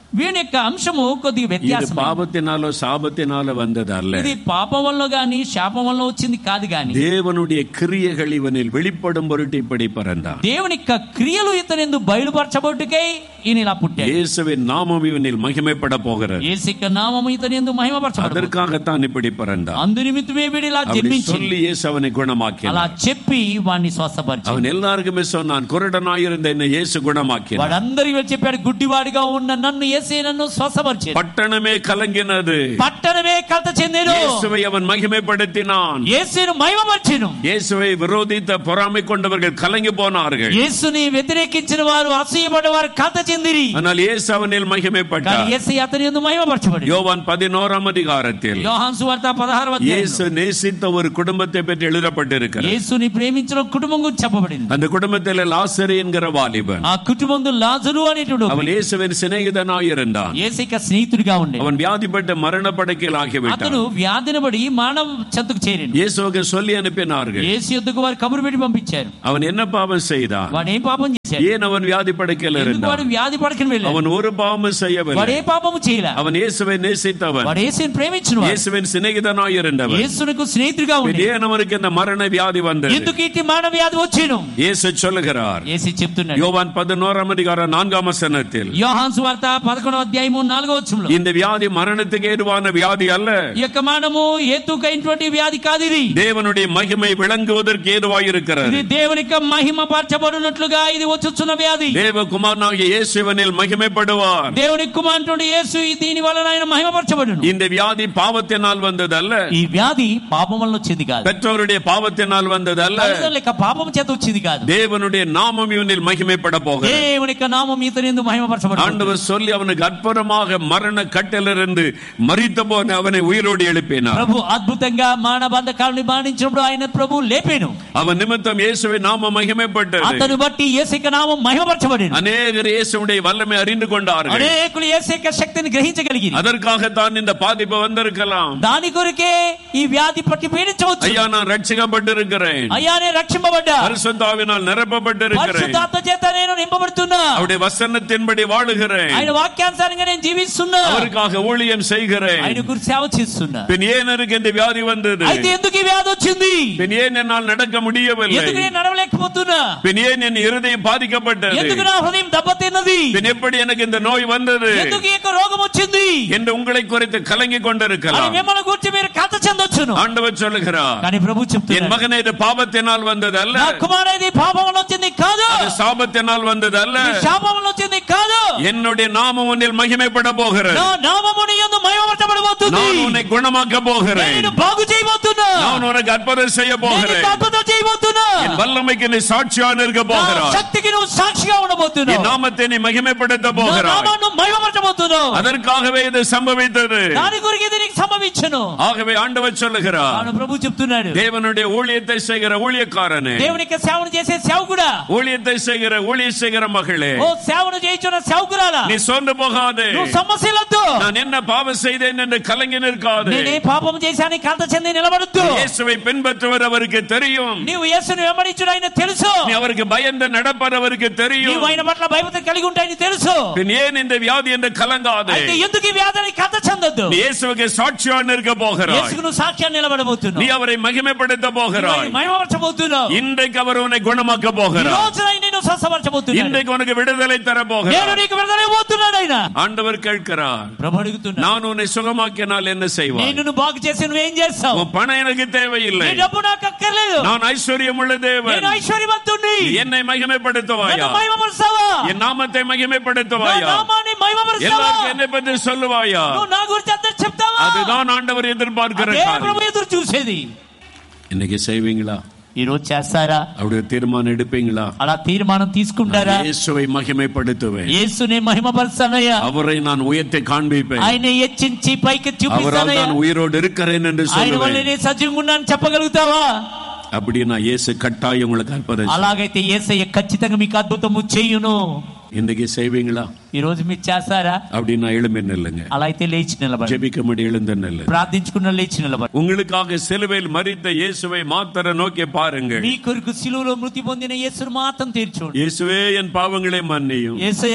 వీని యొక్క అంశము కొద్దిగా இது వ్యత్యాసం பாவத்தினாலோ சாபத்தினாலோ வந்தது அல்ல ఇది పాపం వల్ల గాని శాపం వల్ల వచ్చింది కాదు గాని தேவனுடைய கிரியைகள் இவனில் வெளிப்படும் பொருட்டு இப்படி பிறந்தான் దేవుని యొక్క క్రియలు ఇతనెందు బయలుపరచబట్టుకై ఈయన ఇలా పుట్టాడు இயேசுவின் நாமம் இவனில் மகிமைப்பட போகிறது యేసు యొక్క నామము ఇతనెందు మహిమపరచబడు அதற்காகத்தான் இப்படி பிறந்தான் అందు నిమిత్తమే వీడు ఇలా அப்படி జన్మించి சொல்லி இயேசு அவனை అలా குணமாக்கினார் చెప్పి వాడిని స్వస్థపరిచి அவன் எல்லாருக்குமே சொன்னான் குருடனாயிருந்த என்ன இயேசு குணமாக்கினார் వాడందరికి వెళ్ళి చెప్పాడు గుడ్డివాడిగా ఉన్న నన్ను ఏసే నన్ను స్వస్థపరిచాడు பட்டணமே கலங்கினது పట్టణమే కలత చెందేను இயேசுவை அவன் மகிமைப்படுத்தினான் యేసును మహిమపరిచెను இயேசுவை விரோதித்த பொறாமை கொண்டவர்கள் கலங்கி போனார்கள் యేసుని వ్యతిరేకించిన వారు అసూయపడ్డ వారు కలత చెందిరి ஆனால் இயேசு அவனில் కానీ மகிமைப்பட்டார் యేసు అతని యందు మహిమపరచబడి யோவான் பதினோராம் அதிகாரத்தில் యోహాను సువార్త పదహారవ இயேசு நேசித்த ஒரு குடும்பத்தை பற்றி எழுதப்பட்டிருக்கிறது యేసుని ప్రేమించిన కుటుంబం గురించి చెప్పబడింది அந்த குடும்பத்தில் லாசரு என்கிற வாலிபன் ఆ కుటుంబంలో లాజరు అనేటువంటి அவன் இயேசுவின் சிநேகிதனாய் இருந்தான் ఏసైక స్నేహితుడిగా ఉండే அவன் வியாதிப்பட்ட மரண படுக்கையில் ஆகிவிட்டான் అతను వ్యాధిని పడి మానవ చెంతకు చేరిండు இயேசுவுக்கு சொல்லி அனுப்பினார்கள் యేసు యొద్దకు వారు కబురు పెట్టి పంపించారు அவன் என்ன பாவம் செய்தான் వాడు ఏం పాపం చేశాడు ஏன் அவன் வியாதி படுக்கையில் ఎందుకు వాడు இருந்தான் వ్యాధి పడకని వెళ్ళాడు அவன் ஒரு பாவமும் వాడు செய்யவில்லை ఏ పాపము చేయలే அவன் இயேசுவை நேசித்தவன் వాడు యేసుని ప్రేమించిన వాడు இயேசுவின் சிநேகிதனாய் இருந்தவன் యేసునకు స్నేహితుడిగా பின் ఉండే ஏன் அவனுக்கு இந்த மரண வியாதி வந்தது ఎందుకు ఇట్టి మానవ వ్యాధి వచ్చేను இயேசு சொல்லுகிறார் యేసు చెప్తున్నాడు யோவான் பதினோராம் அதிகாரம் நான்காம் வசனத்தில் యోహాన్ సువార్త పదకొండవ అధ్యాయము నాలుగో వచ్చంలో இந்த வியாதி மரணத்துக்கு ஏதுவான வியாதி அல்ல ఈ యొక్క మానము ఎత్తుకైనటువంటి వ్యాధి కాదు ఇది தேவனுடைய மகிமை விளங்குவதற்கு ஏதுவாய் இருக்கிறது ఇది దేవుని యొక్క మహిమ పరచబడినట్లుగా ఇది వచ్చుచున్న వ్యాధి தேவகுமாரனாகிய இயேசுவனில் மகிமைப்படுவார் దేవుని కుమారుడు యేసు ఈ దీని వలన ఆయన మహిమపరచబడును இந்த வியாதி பாவத்தினால் வந்ததல்ல ఈ వ్యాధి పాపం వల్ల వచ్చింది కాదు பெற்றோருடைய பாவத்தினால் வந்ததல்ல తల్లిదండ్రుల యొక్క పాపం చేత వచ్చింది కాదు தேவனுடைய நாமம் இவனில் மகிமைப்பட போகிறது దేవుని యొక్క నామం ఇతని ఎందు మహిమపరచబడు ஆண்டவர் சொல்லி அவனுக்கு அற்புதமாக மரண கட்டிலிருந்து மறித்த போன அவனை உயிரோடு எழுப்பினார் ప్రభు అద్భుతంగా మాన బంధకాలను మరణించినప్పుడు ఆయన ప్రభు లేపేను அவன் நிமித்தம் இயேசுவின் நாமம் மகிமைப்பட்டது అతను బట్టి ఏసైక నామం మహిమపరచబడింది அநேகர் இயேசுடைய வல்லமை அறிந்து கொண்டார்கள் అనేకులు ఏసైక శక్తిని గ్రహించగలిగి அதற்காகத்தான் இந்த பாதிப்பு வந்திருக்கலாம் దాని కొరకే ఈ వ్యాధి పట్టి పీడించవచ్చు ஐயா நான் ரட்சிக்கப்பட்டிருக்கிறேன் అయ్యానే రక్షింపబడ్డా பரிசுத்தாவினால் நிரப்பப்பட்டிருக்கிறேன் పరిశుద్ధాత్మ చేత నేను నింపబడుతున్నా அவருடைய வசனத்தின்படி வாழுகிறேன் ఆయన వాక్యానుసారంగా నేను జీవిస్తున్నా அவருக்காக ஊழியம் செய்கிறேன் ఆయన గురించి సేవ చేస్తున్నా பின் ஏன் எனக்கு இந்த வியாதி வந்தது అయితే ఎందుకు ఈ వ్యాధి వచ్చింది பின் ஏன் என்னால் நடக்க முடியவில்லை ఎందుకు నేను నడవలేకపోతున్నా பின் ஏன் என் இருதயம் பாதிக்கப்பட்டது ఎందుకు నా హృదయం దెబ్బతిన్నది பின் எப்படி எனக்கு இந்த நோய் வந்தது ఎందుకు ఈ యొక్క రోగం వచ్చింది என்று உங்களை குறித்து கலங்கி అని கொண்டிருக்கலாம் మిమ్మల్ని గురించి మీరు కథ చెందొచ్చును ஆண்டவர் சொல்லுகிறார் కానీ ప్రభు என் చెప్తున్నారు மகனை இது பாவத்தினால் வந்தது அல்ல నా కుమారుడు పాపం వల్ల వచ్చింది కాదు அது சாபத்தினால் வந்தது அல்ல ఇది శాపం వల్ల వచ్చింది కాదు என்னுடைய நாமம் ஒன்றில் மகிமைப்பட போகிறது నా నామముని యందు మహిమపరచబడబోతుంది நான் உன்னை குணமாக்க போகிறேன் నేను బాగు చేయబోతున్నా நான் உனக்கு அற்புதம் செய்ய నేను போகிறேன் నీకు అద్భుతం చేయబోతున్నా என் வல்லமைக்கு நீ சாட்சியா இருக்க నా போகிறாய் శక్తికి నువ్వు సాక్షిగా ఉండబోతున్నావు என் நாமத்தை நீ மகிமைப்படுத்த నా போகிறாய் నామాన్ని మహిమపరచబోతున్నావు அதற்காகவே இது சம்பவித்தது దాని గురించి ఇది నీకు సంభవించను ஆகவே ஆண்டவர் சொல்லுகிறார் అవును ప్రభు చెప్తున్నాడు தேவனுடைய ஊழியத்தை செய்கிற ஊழியக்காரனே దేవునికి సేవను చేసే సేవకుడా ஊழியத்தை செய்கிற ஊழிய செய்கிற மகளே ఓ సేవను చేయించున్న సేవకురాలా நீ సొంత போகாதே నువ్వు సమస్యలతో நான் என்ன பாவம் செய்தேன் என்று கலங்கி நிற்காதே నేనే పాపం చేశాను కలత చెంది నిలబడద్దు இயேசுவை பின்பற்றுவர் அவருக்கு தெரியும் నీవు యేసును వెంబడించుడు ఆయన తెలుసు நீ அவருக்கு பயந்து நடப்பர் அவருக்கு నీవు தெரியும் ఆయన పట్ల భయపతి కలిగి ఉంటాయని తెలుసు பின் ஏன் இந்த வியாதி என்று கலங்காதே అయితే ఎందుకు ఈ వ్యాధిని కథ చెందొద్దు நீ இயேசுவுக்கு சாட்சியா நிற்க போகிறாய் యేసుకు నువ్వు సాక్ష్యాన్ని నిలబడబోతున్నావు நீ அவரை మహిమப்படுத்த போகிறாய் మహిమపరచబోతున్నావు இன்றைக்கு அவர் உன்னை குணமாக்க ఈ போகிறார் రోజున ఆయన నిన్ను స్వస్థపరచబోతున్నాడు இன்றைக்கு உனக்கு விடுதலை தர నేను போகிறார் నీకు విడుదలైపోతున్నాడు ఆయన ஆண்டவர் கேட்கிறார் ప్రభు అడుగుతున్నాడు நான் உன்னை சுகமாக்கினால் என்ன செய்வாய் నేను నువ్వు బాగు చేసి నువ్వేం చేస్తావు உன் பணம் எனக்கு தேவையில்லை నీ డబ్బు నాకు అక్కర్లేదు நான் ஐஸ்வர்யம் உள்ள தேவன் నేను ఐశ్వర్యవంతుణ్ణి நீ என்னை மகிமைப்படுத்துவாயா నన్ను మహిమపరుస్తావా என் நாமத்தை నా மகிமைப்படுத்துவாயா నామాన్ని మహిమపరుస్తావా எல்லாருக்கும் என்னை பற்றி சொல்லுவாயா నువ్వు నా గురించి అందరు చెప్తావా அதுதான் ஆண்டவர் எதிர்பார்க்கிற అదే காரியம் ప్రభు ఎదురు చూసేది இன்னைக்கு செய்வீங்களா ఈ రోజు చేస్తారా அவருடைய தீர்மானம் எடுப்பீங்களா అలా తీర్మానం తీసుకుంటారా நான் இயேசுவை மகிமைப்படுத்துவேன் యేసుని మహిమపరుస్తానయ్యా அவரை நான் உயர்த்தி காண்பிப்பேன் ఆయన హెచ్చించి పైకి அவரால் చూపిస్తానయ్యా நான் உயிரோடு இருக்கிறேன் என்று ఆయన వల్ల சொல்லுவேன் నేను సజీవంగా ఉన్నాను చెప్పగలుగుతావా அப்படி நான் இயேசு கட்டாயம் உங்களுக்கு அற்புதம் செய்வேன். అలాగైతే ఏసయ్య ఖచ్చితంగా మీకు అద్భుతము చేయును இன்னைக்கு செய்வீங்களா ఈ రోజు మీరు చేస్తారా அப்படி நான் எழும்பி நில்லுங்க అలా అయితే లేచి నిలబడి ஜெபிக்க முடியும் எழுந்து நில்லு ప్రార్థించుకున్న లేచి నిలబడి உங்களுக்காக சிலுவையில் மறித்த இயேசுவை மாத்திர நோக்கி பாருங்கள் మీ కొరకు శిలువలో మృతి పొందిన యేసును మాత్రం తీర్చోండి இயேசுவே என் பாவங்களை மன்னியும் ఏసయ్య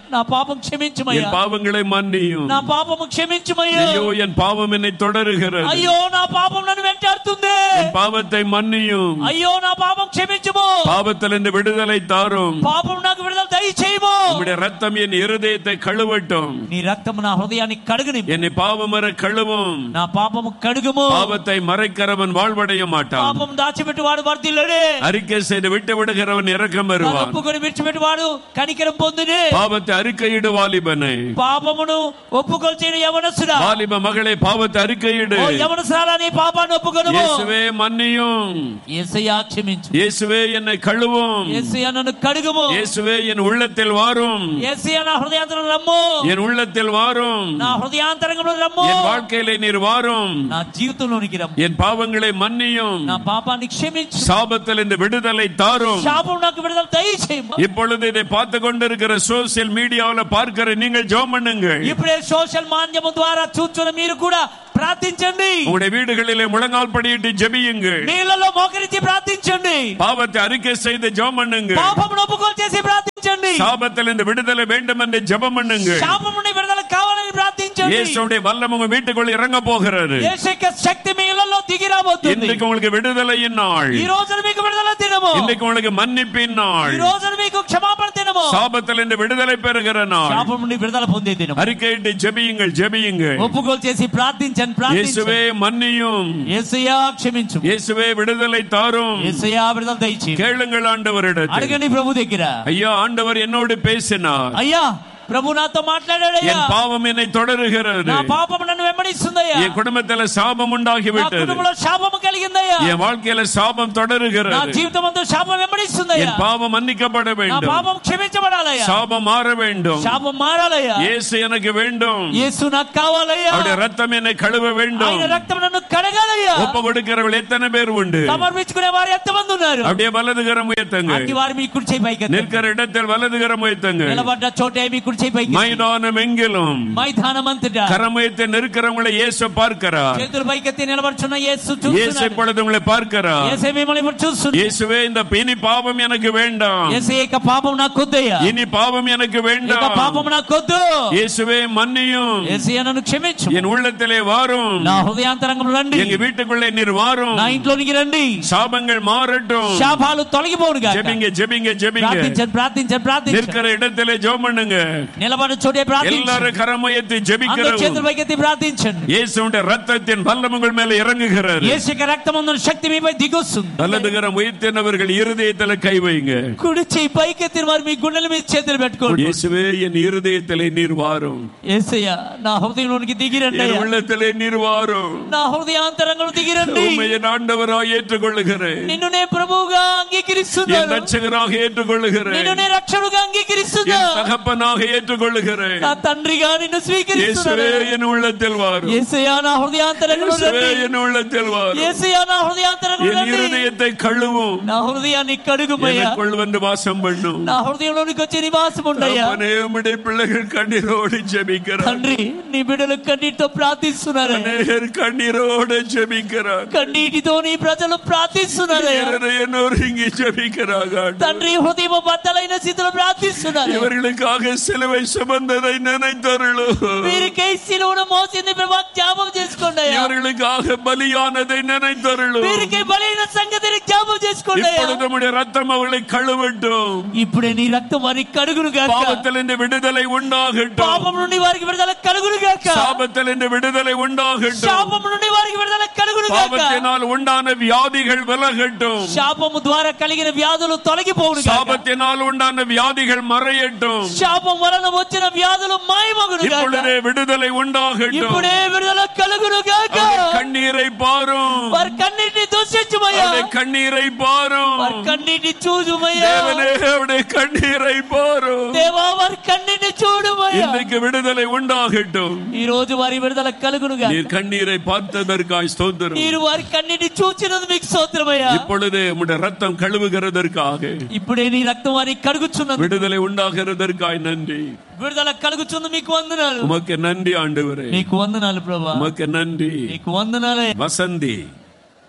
నా పాపం క్షమించుమయ్యా என் பாவங்களை மன்னியும் నా పాపము క్షమించుమయ్యా ஐயோ என் பாவம் என்னை தொடருகிறது అయ్యో నా పాపం నన్ను వెంటాడుతుంది என் பாவத்தை மன்னியும் అయ్యో నా పాపం క్షమించుము பாவத்திலிருந்து விடுதலை தாரும் పాపం నాకు విడుదల దయచేయము உம்முடைய ரத்தம் என் இருதயத்தை கழுவட்டும் నీ రక్తము నా హృదయాన్ని కడుగుని என்னை பாவமர கழுவும் నా పాపము కడుగుము பாவத்தை மறைக்கிறவன் வாழ்வடைய மாட்டான் పాపం దాచిపెట్టి వాడు వర్దిల్లడే அறிக்கை செய்து விட்டு விடுகிறவன் இறக்கம் வருவான் ఒప్పుకొని విడిచిపెట్టి వాడు కనికరం పొందునే பாவத்தை அறிக்கையிடு வாலிபனை పాపమును ఒప్పుకొల్చిన యవనసుడా வாலிப மகளே பாவத்தை அறிக்கையிடு ఓ యవనసురాలా నీ పాపాన్ని ఒప్పుకొను இயேசுவே மன்னியும் యేసయ్యా క్షమించు இயேசுவே என்னை கழுவும் యేసయ్యా నన్ను కడుగుము இயேசுவே என் உள்ளத்தில் வாரும் యేసయ్యా నా హృదయాంతరం రమ్ము என் உள்ளத்தில் வாரும் నా హృదయాంతరంలో రమ్ము என் வாழ்க்கையிலே நீர் வாரும் నా జీవితంలోనికి రమ్ము என் பாவங்களை மன்னியும் నా పాపాన్ని క్షమించు சாபத்தில் இந்த விடுதலை தாரும் శాపం నాకు విడుదల దయచేయము இப்பொழுது இதை பார்த்து கொண்டிருக்கிற சோசியல் மீடியாவில் பார்க்கிற நீங்கள் ஜெபம் பண்ணுங்கள் ఇప్పుడే సోషల్ మాధ్యమం ద్వారా చూస్తున్న మీరు కూడా ప్రార్థించండి உங்களுடைய வீடுகளிலே முழங்கால் படியிட்டு ஜெபியுங்கள் నీళ్ళలో మోకరించి ప్రార్థించండి பாவத்தை அறிக்கை செய்து ஜெபம் பண்ணுங்க పాపమును ఒప్పుకోలు చేసి ప్రార్థించండి சாபத்தில் இந்த விடுதலை வேண்டும் என்று ஜெபம் பண்ணுங்க శాపం నుండి విడుదల కావాలని ప్రార్థించండి இயேசுடைய வல்லம் உங்க வீட்டுக்குள்ள இறங்க போகிறது యేసు యొక్క శక్తి మీ ఇళ్లలో దిగి రాబోతుంది இன்றைக்கு உங்களுக்கு விடுதலையின் நாள் ఈ రోజున మీకు విడుదల దినము இன்றைக்கு உங்களுக்கு மன்னிப்பின் நாள் ఈ రోజున మీకు క్షమాపణ దినము சாபத்தில் இந்த விடுதலை பெறுகிற நாள் శాపం నుండి విడుదల పొందే దినం அறிக்கையிட்டு ஜெபியுங்கள் ஜெபியுங்கள் ఒప్పుకోలు చేసి ప్రార్థించండి ప్రార్థించండి இயேசுவே மன்னியும் యేసయ్యా క్షమించు இயேசுவே விடுதலை தாரும் యేసయ్యా విడుదల దయచేయి கேளுங்கள் ஆண்டவரிடத்தில் అడగండి ప్రభు దగ్గర ஐயா ஆண்டவர் என்னோடு பேசினார் అయ్యా ప్రభు నాతో మాట్లాడాడయ్యా என் பாவம் என்னை தொடருகிறது నా పాపం నన్ను వెంబడిస్తుందయ్యా என் குடும்பத்துல சாபம் உண்டாகி నా விட்டது కుటుంబంలో శాపము కలిగిందయ్యా என் வாழ்க்கையில சாபம் నా தொடருகிறது జీవితం అంతా శాపం వెంబడిస్తుందయ్యా என் பாவம் மன்னிக்கப்பட నా வேண்டும் పాపం క్షమించబడాలయ్యా சாபம் மாற வேண்டும் శాపం మారాలయ్యా இயேசு எனக்கு வேண்டும் యేసు నాకు కావాలయ్యా அவருடைய ரத்தம் என்னை கழுவ வேண்டும் ఆయన రక్తం నన్ను కడగాలయ్యా ஒப்பு கொடுக்கிறவள் எத்தனை பேர் உண்டு సమర్పించుకునే వారు ఎంతమంది ఉన్నారు அப்படியே వలதுகரம் ఉయர்த்துங்க అట్టి వారు మీ కుడి చేయి పైకి ఎత్తండి. நிற்கிற இடத்தில் வலதுகரம் உயர்த்துங்க నిలబడ్డ చోటే మీ కుడి చేయి పైకి ఎత్తండి. மைதானம் எங்கிலும் మైదానం అంతటా கரமுயத்தை நிற்கிறவங்களை இயேசு பார்க்கிறார் చేతులు పైకెత్తి నిలబడుచున్న యేసు இயேசு చూస్తున్నాడు இப்பொழுது உங்களை பார்க்கிறார் యేసే మిమ్మల్ని ఇప్పుడు చూస్తున్నాడు இயேசுவே இந்த இனி பாவம் எனக்கு வேண்டாம் యేసే ఇక పాపం నాకు కొద్దయ్యా இனி பாவம் எனக்கு ఇక வேண்டாம் పాపం నాకు కొద్దు இயேசுவே மன்னியும் యేసే నన్ను క్షమించు என் உள்ளத்திலே வாரும் నా హృదయాంతరంగం రండి எங்க வீட்டுக்குள்ளே நீர் வாரும் నా ఇంట్లోనికి రండి சாபங்கள் மாறட்டும் శాపాలు తొలగిపోవును ஜெபிங்க ஜெபிங்க ஜெபிங்க ప్రార్థించండి ప్రార్థించండి ప్రార్థించండి நிற்கிற இடத்திலே ஜெபம் பண்ணுங்க నిలబడిన చోటే ప్రార్థించండి எல்லாரும் கரமுயர்த்தி అందరూ ஜெபிக்கிறோம் చేతులు పైకెత్తి ప్రార్థించండి இயேசுடைய ரத்தத்தின் வல்லம் உங்கள் மேல இறங்குகிறது యేసు యొక్క రక్తం ఉన్న శక్తి మీపై దిగొస్తుంది வலதுகரம் உயிர்த்தெனவர்கள் இருதயத்துல கை வைங்க కుడి చేయి పైకెత్తిన వారు మీ గుండెల మీద చేతులు పెట్టుకోండి இயேசுவே என் இருதயத்திலே நீர் வாரும் యేసయ్య నా హృదయంలోనికి దిగిరండి என் అయ్యా. உள்ளத்திலே நீர் வாரும் నా హృదయాంతరంగంలో దిగిరండి உண்மை என் ஆண்டவராய் ஏற்றுக்கொள்ளுகிறேன் నిన్ను నేను ప్రభువుగా என் అంగీకరిస్తున్నాను ரட்சகராக ஏற்றுக்கொள்ளுகிறேன் నిన్ను నేను రక్షకుడుగా என் అంగీకరిస్తున్నా தகப்பனாக ஏற்றுக்கொள்ளுகிறேன் నా తండ్రిగా నిన్ను இயேசுவே స్వీకరిస్తున్నాను என் உள்ளத்தில் வாரும் యేసయ్య నా హృదయాంతరంలో இயேசுவே రండి என் உள்ளத்தில் வாரும் యేసయ్య నా హృదయాంతరంలో என் రండి இருதயத்தை கழுவும் నా హృదయాన్ని కడుగుమయ్యా எனக்குள் வந்து வாசம் பண்ணும் నా హృదయంలోనికి వచ్చి నివాసం ఉండయ్యా அப்பனே, உம்முடைய பிள்ளைகள் கண்ணீரோடு ஜெபிக்கிறார் తండ్రి నీ బిడ్డలు కన్నీటితో ప్రార్థిస్తున్నారు அநேகர் கண்ணீரோடு ஜெபிக்கிறார் కన్నీటితో నీ ప్రజలు ప్రార్థిస్తున్నారయ్యా நொறுங்கி ஜெபிக்கிறாங்க తండ్రి హృదయం బద్దలైన స్థితిలో ప్రార్థిస్తున్నారు இவர்களுக்காக சிலுவை சுமந்ததை நினைத்தருளோ వీరికై శిలువను మోసింది ప్రభా జ్ఞాపకం చేసుకోండి అయ్యా இவர்களுக்காக பலியானதை நினைத்தருளோ వీరికి బలైన సంగతిని జ్ఞాపకం చేసుకోండి అయ్యా இப்பொழுது நம்முடைய ரத்தம் அவர்களை கழுவட்டும் ఇప్పుడే నీ రక్తం వారి కడుగును గాక பாவத்தில் இந்த விடுதலை உண்டாகட்டும் పాపం నుండి వారికి విడుదల కలుగును గాక சாபத்தில் இந்த விடுதலை உண்டாகட்டும் శాపం నుండి వారికి విడుదల కలుగును గాక பாவத்தினால் உண்டான வியாதிகள் விலகட்டும் శాపము ద్వారా కలిగిన వ్యాధులు తొలగిపోవును గాక சாபத்தினால் உண்டான வியாதிகள் மறையட்டும் శాపం వలన వచ్చిన వ్యాధులు మాయమగును గాక இப்பொழுதே விடுதலை உண்டாகட்டும் ఇప్పుడే విడుదల కలుగును గాక அவருடைய கண்ணீரை பாரும் వారి కన్నీటిని దూషించుమయ్యా அவருடைய கண்ணீரை பாரும் వారి కన్నీటిని చూచుమయ్యా தேவனே அவருடைய கண்ணீரை பாரும் దేవా వారి కన్నీటిని చూడుమయ్యా இன்றைக்கு விடுதலை உண்டாகட்டும் ఈ రోజు వారి విడుదల కలుగును గాక நீர் கண்ணீரை பார்த்ததற்காய் ஸ்தோத்திரம் మీరు వారి కన్నీటిని చూచినందు మీకు స్తోత్రమయ్యా இப்பொழுது உம்முடைய ரத்தம் கழுவுகிறதற்காக ఇప్పుడే నీ రక్తం వారి కడుగుచున్నది விடுதலை உண்டாகிறதற்காய் நன்றி విడుదల కలుగుచుంది మీకు వందనాలు உமக்கு நன்றி ஆண்டவரே నీకు వందనాలు ప్రభా உமக்கு நன்றி నీకు వందనాలే வசந்தி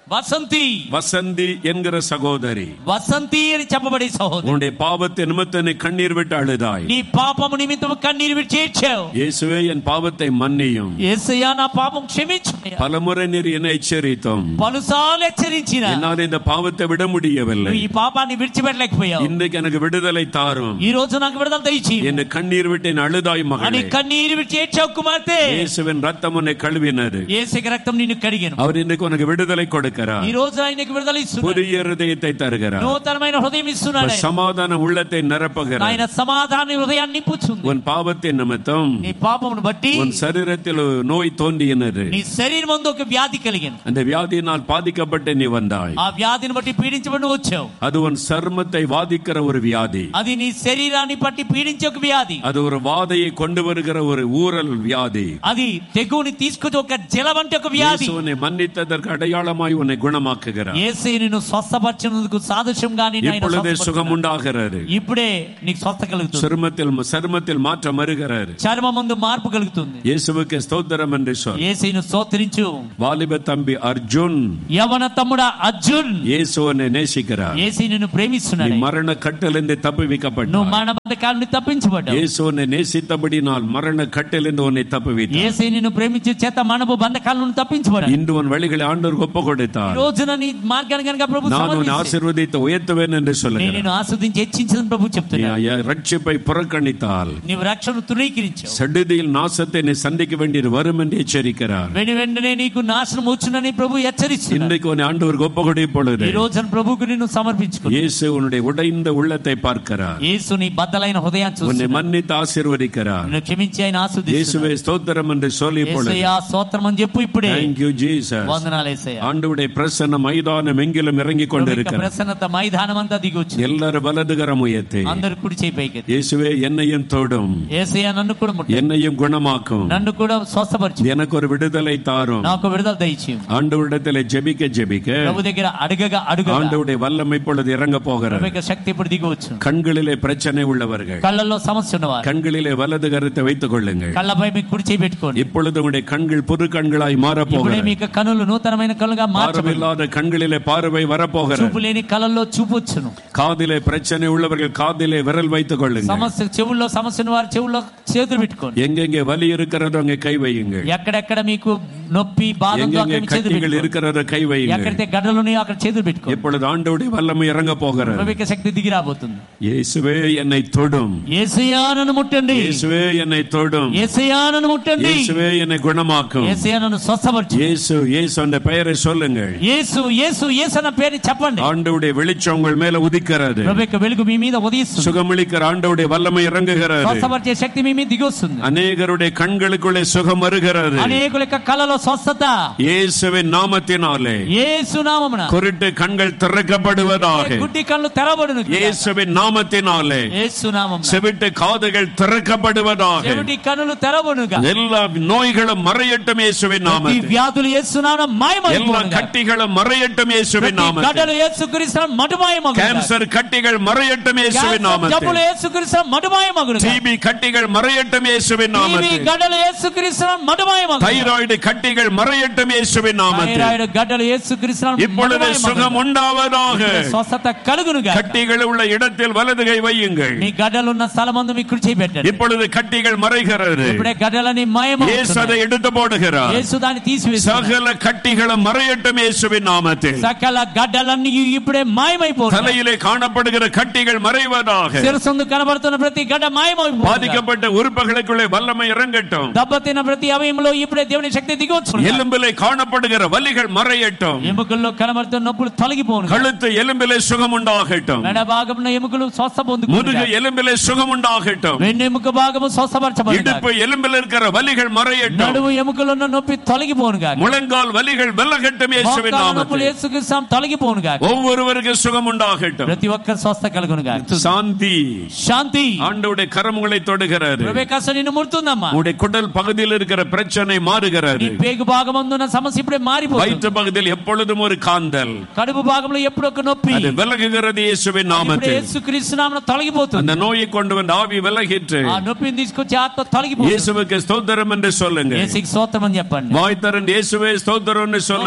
వసంతి வசந்தி என்கிற சகோதரி వసంతి అని చెప్పబడే సహోదరి உன்னுடைய பாவத்தை நிமித்த நீ கண்ணீர் விட்டு அழுதாய் నీ పాపము నిమిత్తం కన్నీరు విడిచి ఏడ్చావు இயேசுவே என் பாவத்தை மன்னியும் ఏసయ్యా నా పాపం క్షమించు பலமுறை நீர் என்னை எச்சரித்தோம் పలుసార్లు హెచ్చరించిన என்னால் இந்த பாவத்தை விட முடியவில்லை నువ్వు ఈ పాపాన్ని విడిచిపెట్టలేకపోయావు இன்றைக்கு எனக்கு விடுதலை தாரும் ఈ రోజు నాకు విడుదల దయచి என்ன கண்ணீர் விட்டு என் அழுதாய் అని மகளே కన్నీరు విడిచి ఏడ్చావు కుమార్తె இயேசுவின் ரத்தம் உன்னை கழுவினது ఏసకి రక్తం నిన్ను కడిగాను அவர் இன்னைக்கு உனக்கு விடுதலை கொடுக்கிறார் ఈ రోజు ఆయనకి విడుదల ఇస్తున్నాడు புதிய இருதயத்தை தருகிறார் నూతనమైన హృదయం ఇస్తున్నాడు ఆయన. சமாதான உள்ளத்தை நிரப்புகிறார் ఆయన సమాధాన హృదయాన్ని నింపుచుంది உன் பாவத்தின் நிமித்தம் నీ పాపమును బట్టి உன் சரீரத்தில் ஒரு நோய் தோன்றியது నీ శరీరం ముందు ఒక వ్యాధి కలిగింది அந்த வியாதியினால் பாதிக்கப்பட்டு நீ வந்தாய் ఆ వ్యాధిని బట్టి పీడించబడి నువ్వు వచ్చావు அது உன் சர்மத்தை வாதிக்கிற ஒரு வியாதி అది నీ శరీరాన్ని బట్టి పీడించే ఒక వ్యాధి அது ஒரு வாதையை கொண்டு வருகிற ஒரு ஊரல் வியாதி అది తెగుని తీసుకొచ్చి ఒక జల వంటి ఒక వ్యాధి இயேசு உன்னை மன்னித்ததற்கு அடையாளமாய் உன்னை குணமாக்குகிறார் ఏసై నిన్ను స్వస్థపరిచినందుకు సాదృశ్యంగా నిన్ను ఆయన இப்பொழுதே స్వస్థపరుస్తున్నాడు. சுகம் உண்டாகிறது ఇప్పుడే నీకు స్వస్థ కలుగుతుంది சருமத்தில் சருமத்தில் மாற்றம் வருகிறது చర్మ ముందు మార్పు కలుగుతుంది இயேசுவுக்கு ஸ்தோத்திரம் என்று சொல் ఏసైను స్తోత్రించు வாலிப தம்பி அர்ஜுன் యవన తమ్ముడ అర్జున్ இயேசு உன்னை நேசிக்கிறார் ఏసై నిన్ను நீ ప్రేమిస్తున్నాడు மரண கட்டிலிருந்து నువ్వు தப்புவிக்கப்பட்டாய் మరణ బంధకాలను తప్పించబడ్డావు இயேசு உன்னை நேசித்தபடி நான் மரண கட்டிலிருந்து உன்னை தப்புவித்தார் ఏసై నిన్ను ప్రేమించే చేత మనపు బంధకాల నుండి తప్పించబడ్డావు இன்று உன் வழிகளை ஆண்டவர் ஒப்பு ఈ கொடுத்தார் రోజున నీ మార్గాన్ని కనుక ప్రభు நான் உன்னை సమర్థిస్తే, ஆசீர்வதித்து உயர்த்துவேன் என்று నేను சொல்லுகிறேன் నిన్ను ఆస్వాదించి హెచ్చించదని ప్రభు நீ చెప్తున్నాడు ரட்சிப்பை புறக்கணித்தால் నీవు రక్షణ తృణీకరించావు சடுதியில் நாசத்தை நீ சந்திக்க வேண்டியது வரும் என்று எச்சரிக்கிறார் వెను వెంటనే నీకు నాశనం వచ్చునని ప్రభు హెచ్చరిస్తున్నాడు இன்றைக்கு உன்னை ஆண்டவருக்கு ஒப்பு கொடுக்கும் பொழுது ఈ రోజున ప్రభుకు నిన్ను సమర్పించుకో இயேசு உன்னுடைய உடைந்த உள்ளத்தை பார்க்கிறார் యేసు నీ బద్దలైన హృదయాన్ని உன்னை చూస్తున్నాడు மன்னித்து ஆசீர்வதிக்கிறார் నిన్ను క్షమించి ఆయన ఆస్వాదిస్తున్నాడు இயேசுவே ஸ்தோத்திரம் என்று சொல்லி பொழுது యేసయ్యా స్తోత్రం అని చెప్పు ఇప్పుడే தேங்க்யூ ஜீசஸ் వందనాలు యేసయ్యా ஆண்டவுடைய பிரசன்ன மைதானம் எங்கிலும் இறங்கி ప్రభు యొక్క கொண்டிருக்கிறார் ప్రసన్నత మైదానం అంతా దిగొచ్చు எல்லாரும் வலதுகரம் உயர்த்தி అందరు కుడి చేయి పైకి இயேசுவே என்னையும் தொடும் ఏసయ్యా నన్ను కూడా ముట్టు என்னையும் குணமாக்கும் నన్ను కూడా స్వస్థపరచు எனக்கு ஒரு விடுதலை தாரும் నాకు విడుదల దయచేయం ஆண்டவரிடத்தில் ஜெபிக்க ஜெபிக்க ప్రభు దగ్గర అడగగా అడుగగా ஆண்டவுடைய வல்லமை இப்பொழுது இறங்க ప్రభు போகிறது యొక్క శక్తి ఇప్పుడు దిగవచ్చు கண்களிலே பிரச்சனை உள்ளவர்கள் కళ్ళల్లో సమస్య ఉన్నవారు கண்களிலே வலது கருத்தை வைத்துக் கொள்ளுங்கள் కళ్ళపై మీకు కుడి చేయి పెట్టుకోండి இப்பொழுது உங்களுடைய கண்கள் புது கண்களாய் ఇప్పుడే மாறப்போகிறது మీకు కనులు నూతనమైన కళ్ళుగా మార్చబడి பார்வையில்லாத கண்களிலே பார்வை வரப்போகிறது చూపు లేని కళ్ళల్లో చూపు వచ్చును காதிலே பிரச்சனை உள்ளவர்கள் காதிலே விரல் வைத்துக் கொள்ளுங்கள் సమస్య చెవుల్లో సమస్య ఉన్న వారు చెవుల్లో చేతులు పెట్టుకోండి எங்கெங்கே வலி இருக்கிறதோ அங்கே கை வையுங்கள் ఎక్కడెక్కడ మీకు నొప్పి బాధ ఉందో எங்கெங்கே అక్కడ మీ చేతులు கட்டிகள் పెట్టుకోండి இருக்கிறதோ கை வையுங்கள் ఎక్కడైతే గడ్డలు ఉన్నాయో అక్కడ చేతులు పెట్టుకోండి இப்பொழுது ஆண்டவுடைய வல்லமை இறங்க போகிறது ప్రభు యొక్క శక్తి దిగి రాబోతుంది இயேசுவே என்னை தொடும் ఏసయ్యా నన్ను ముట్టండి இயேசுவே என்னை தொடும் ఏసయ్యా నన్ను ముట్టండి இயேசுவே என்னை குணமாக்கும் ఏసయ్యా నన్ను స్వస్థపరచు இயேசு இயேசு அந்த பெயரை சொல்லுங்கள் యేసు యేసు యేసు అన్న పేరుని చెప్పండి ஆண்டவுடைய வெளிச்சம் உங்கள் மேல உதிக்கிறது ప్రభు యొక్క వెలుగు మీ మీద ఉదయిస్తుంది சுகமளிக்கிற ஆண்டவுடைய வல்லமை இறங்குகிறது స్వస్థపరిచే శక్తి మీ మీద దిగి వస్తుంది அநேகருடைய கண்களுக்குள்ளே சுகம் வருகிறது అనేకుల యొక్క కళలో స్వస్థత இயேசுவின் நாமத்தினாலே యేసు నామమున குருட்டு கண்கள் திறக்கப்படுவதாக గుడ్డి కళ్ళు తెరవబడును இயேசுவின் நாமத்தினாலே యేసు నామమున செவிட்டு காதுகள் திறக்கப்படுவதாக చెవిటి కనులు తెరవబడుగా எல்லா நோய்களும் மறையட்டும் இயேசுவின் ప్రతి நாமத்தில் వ్యాధులు యేసు నామమున எல்லா మాయమైపోనుగా கட்டிகளும் மறையட்டும் இயேசுவின் நாமத்தில் గడ్డలు యేసు క్రీస్తు మటుమాయమగును கேன்சர் கட்டிகள் மறையட்டும் இயேசுவின் జబ్బులు நாமத்தில் యేసు క్రీస్తు మటుమాయమగును டிபி கட்டிகள் மறையட்டும் இயேசுவின் நாமத்தில் గడ్డలు యేసు క్రీస్తు మటుమాయమగును தைராய்டு கட்டிகள் மறையட்டும் இயேசுவின் நாமத்தில் థైరాయిడ్ గడ్డలు యేసు క్రీస్తు இப்பொழுது சுகம் உண்டாவதாக స్వస్థత కలుగునుగా கட்டிகள் உள்ள இடத்தில் வலது கை வையுங்கள் మీ గడ్డలున్న స్థలమందు మీ కుడి చేయి పెట్టండి இப்பொழுது கட்டிகள் மறைகிறது ఇప్పుడే గడ్డలని இயேசு அதை మాయమవుతున్నాయి எடுத்து போடுகிறார் యేసు దాన్ని తీసివేస్తున్నాడు சகல கட்டிகளும் மறையட்டும் இயேசுவின் நாமத்தில் సకల గడ్డలన్నీ ఇప్పుడే మాయమైపోతాయి தலையிலே காணப்படுகிற கட்டிகள் மறைவதாக శిరస్సు కనబడుతున్న ప్రతి గడ్డ మాయమైపోతుంది பாதிக்கப்பட்ட உறுப்புகளுக்குள்ளே வல்லமை இறங்கட்டும் దెబ్బతిన్న ప్రతి అవయంలో ఇప్పుడే దేవుని శక్తి దిగవచ్చు எலும்பிலே காணப்படுகிற வலிகள் மறையட்டும் ఎముకల్లో కనబడుతున్న నొప్పులు తొలగిపోను கழுத்து எலும்பிலே சுகம் உண்டாகட்டும் మెడ భాగమున ఎముకలు స్వస్థ పొందుకు முதுகு எலும்பிலே சுகம் உண்டாகட்டும் వెన్నెముక భాగము స్వస్థపరచబడి இடுப்பு எலும்பில் இருக்கிற வலிகள் மறையட்டும் నడువు ఎముకలు ఉన్న నొప్పి తొలగిపోనుగా முழங்கால் வலிகள் வெல்லகட்டும் இயேசுவின் మోకాళ్ళ నొప్పులు நாமத்தில் యేసుక్రీస్తు తొలగిపోనుగా ஒவ்வொருவருக்கு சுகம் உண்டாகட்டும் ప్రతి ఒక్కరు స్వస్థ కలుగునుగా சாந்தி శాంతి ஆண்டவுடைய கரம் உங்களை தொடுகிறது ప్రవేకాస నిన్ను ముడుతుందమ్మా உங்களுடைய குடல் பகுதியில் இருக்கிற பிரச்சனை నీ மாறுகிறது పేగు భాగమందున్న సమస్య ఇప్పుడే మారిపోతుంది வயிற்று பகுதியில் எப்பொழுதும் ஒரு காந்தல் కడుపు భాగంలో ఎప్పుడు ఒక నొప్పి அது விலகுகிறது இயேசுவின் ఇప్పుడు நாமத்தில் యేసుక్రీస్తు నామమున తొలగిపోతుంది அந்த நோயை கொண்டு வந்த ஆவி விலகிற்று ఆ నొప్పిని తీసుకొచ్చి ఆత్మ తొలగిపోతుంది இயேசுவுக்கு ஸ்தோத்திரம் என்று சொல்லுங்க యేసుకి స్తోత్రం అని చెప్పండి வாய் திறந்து இயேசுவே ஸ்தோத்திரம் என்று சொல்லுங்க చేసే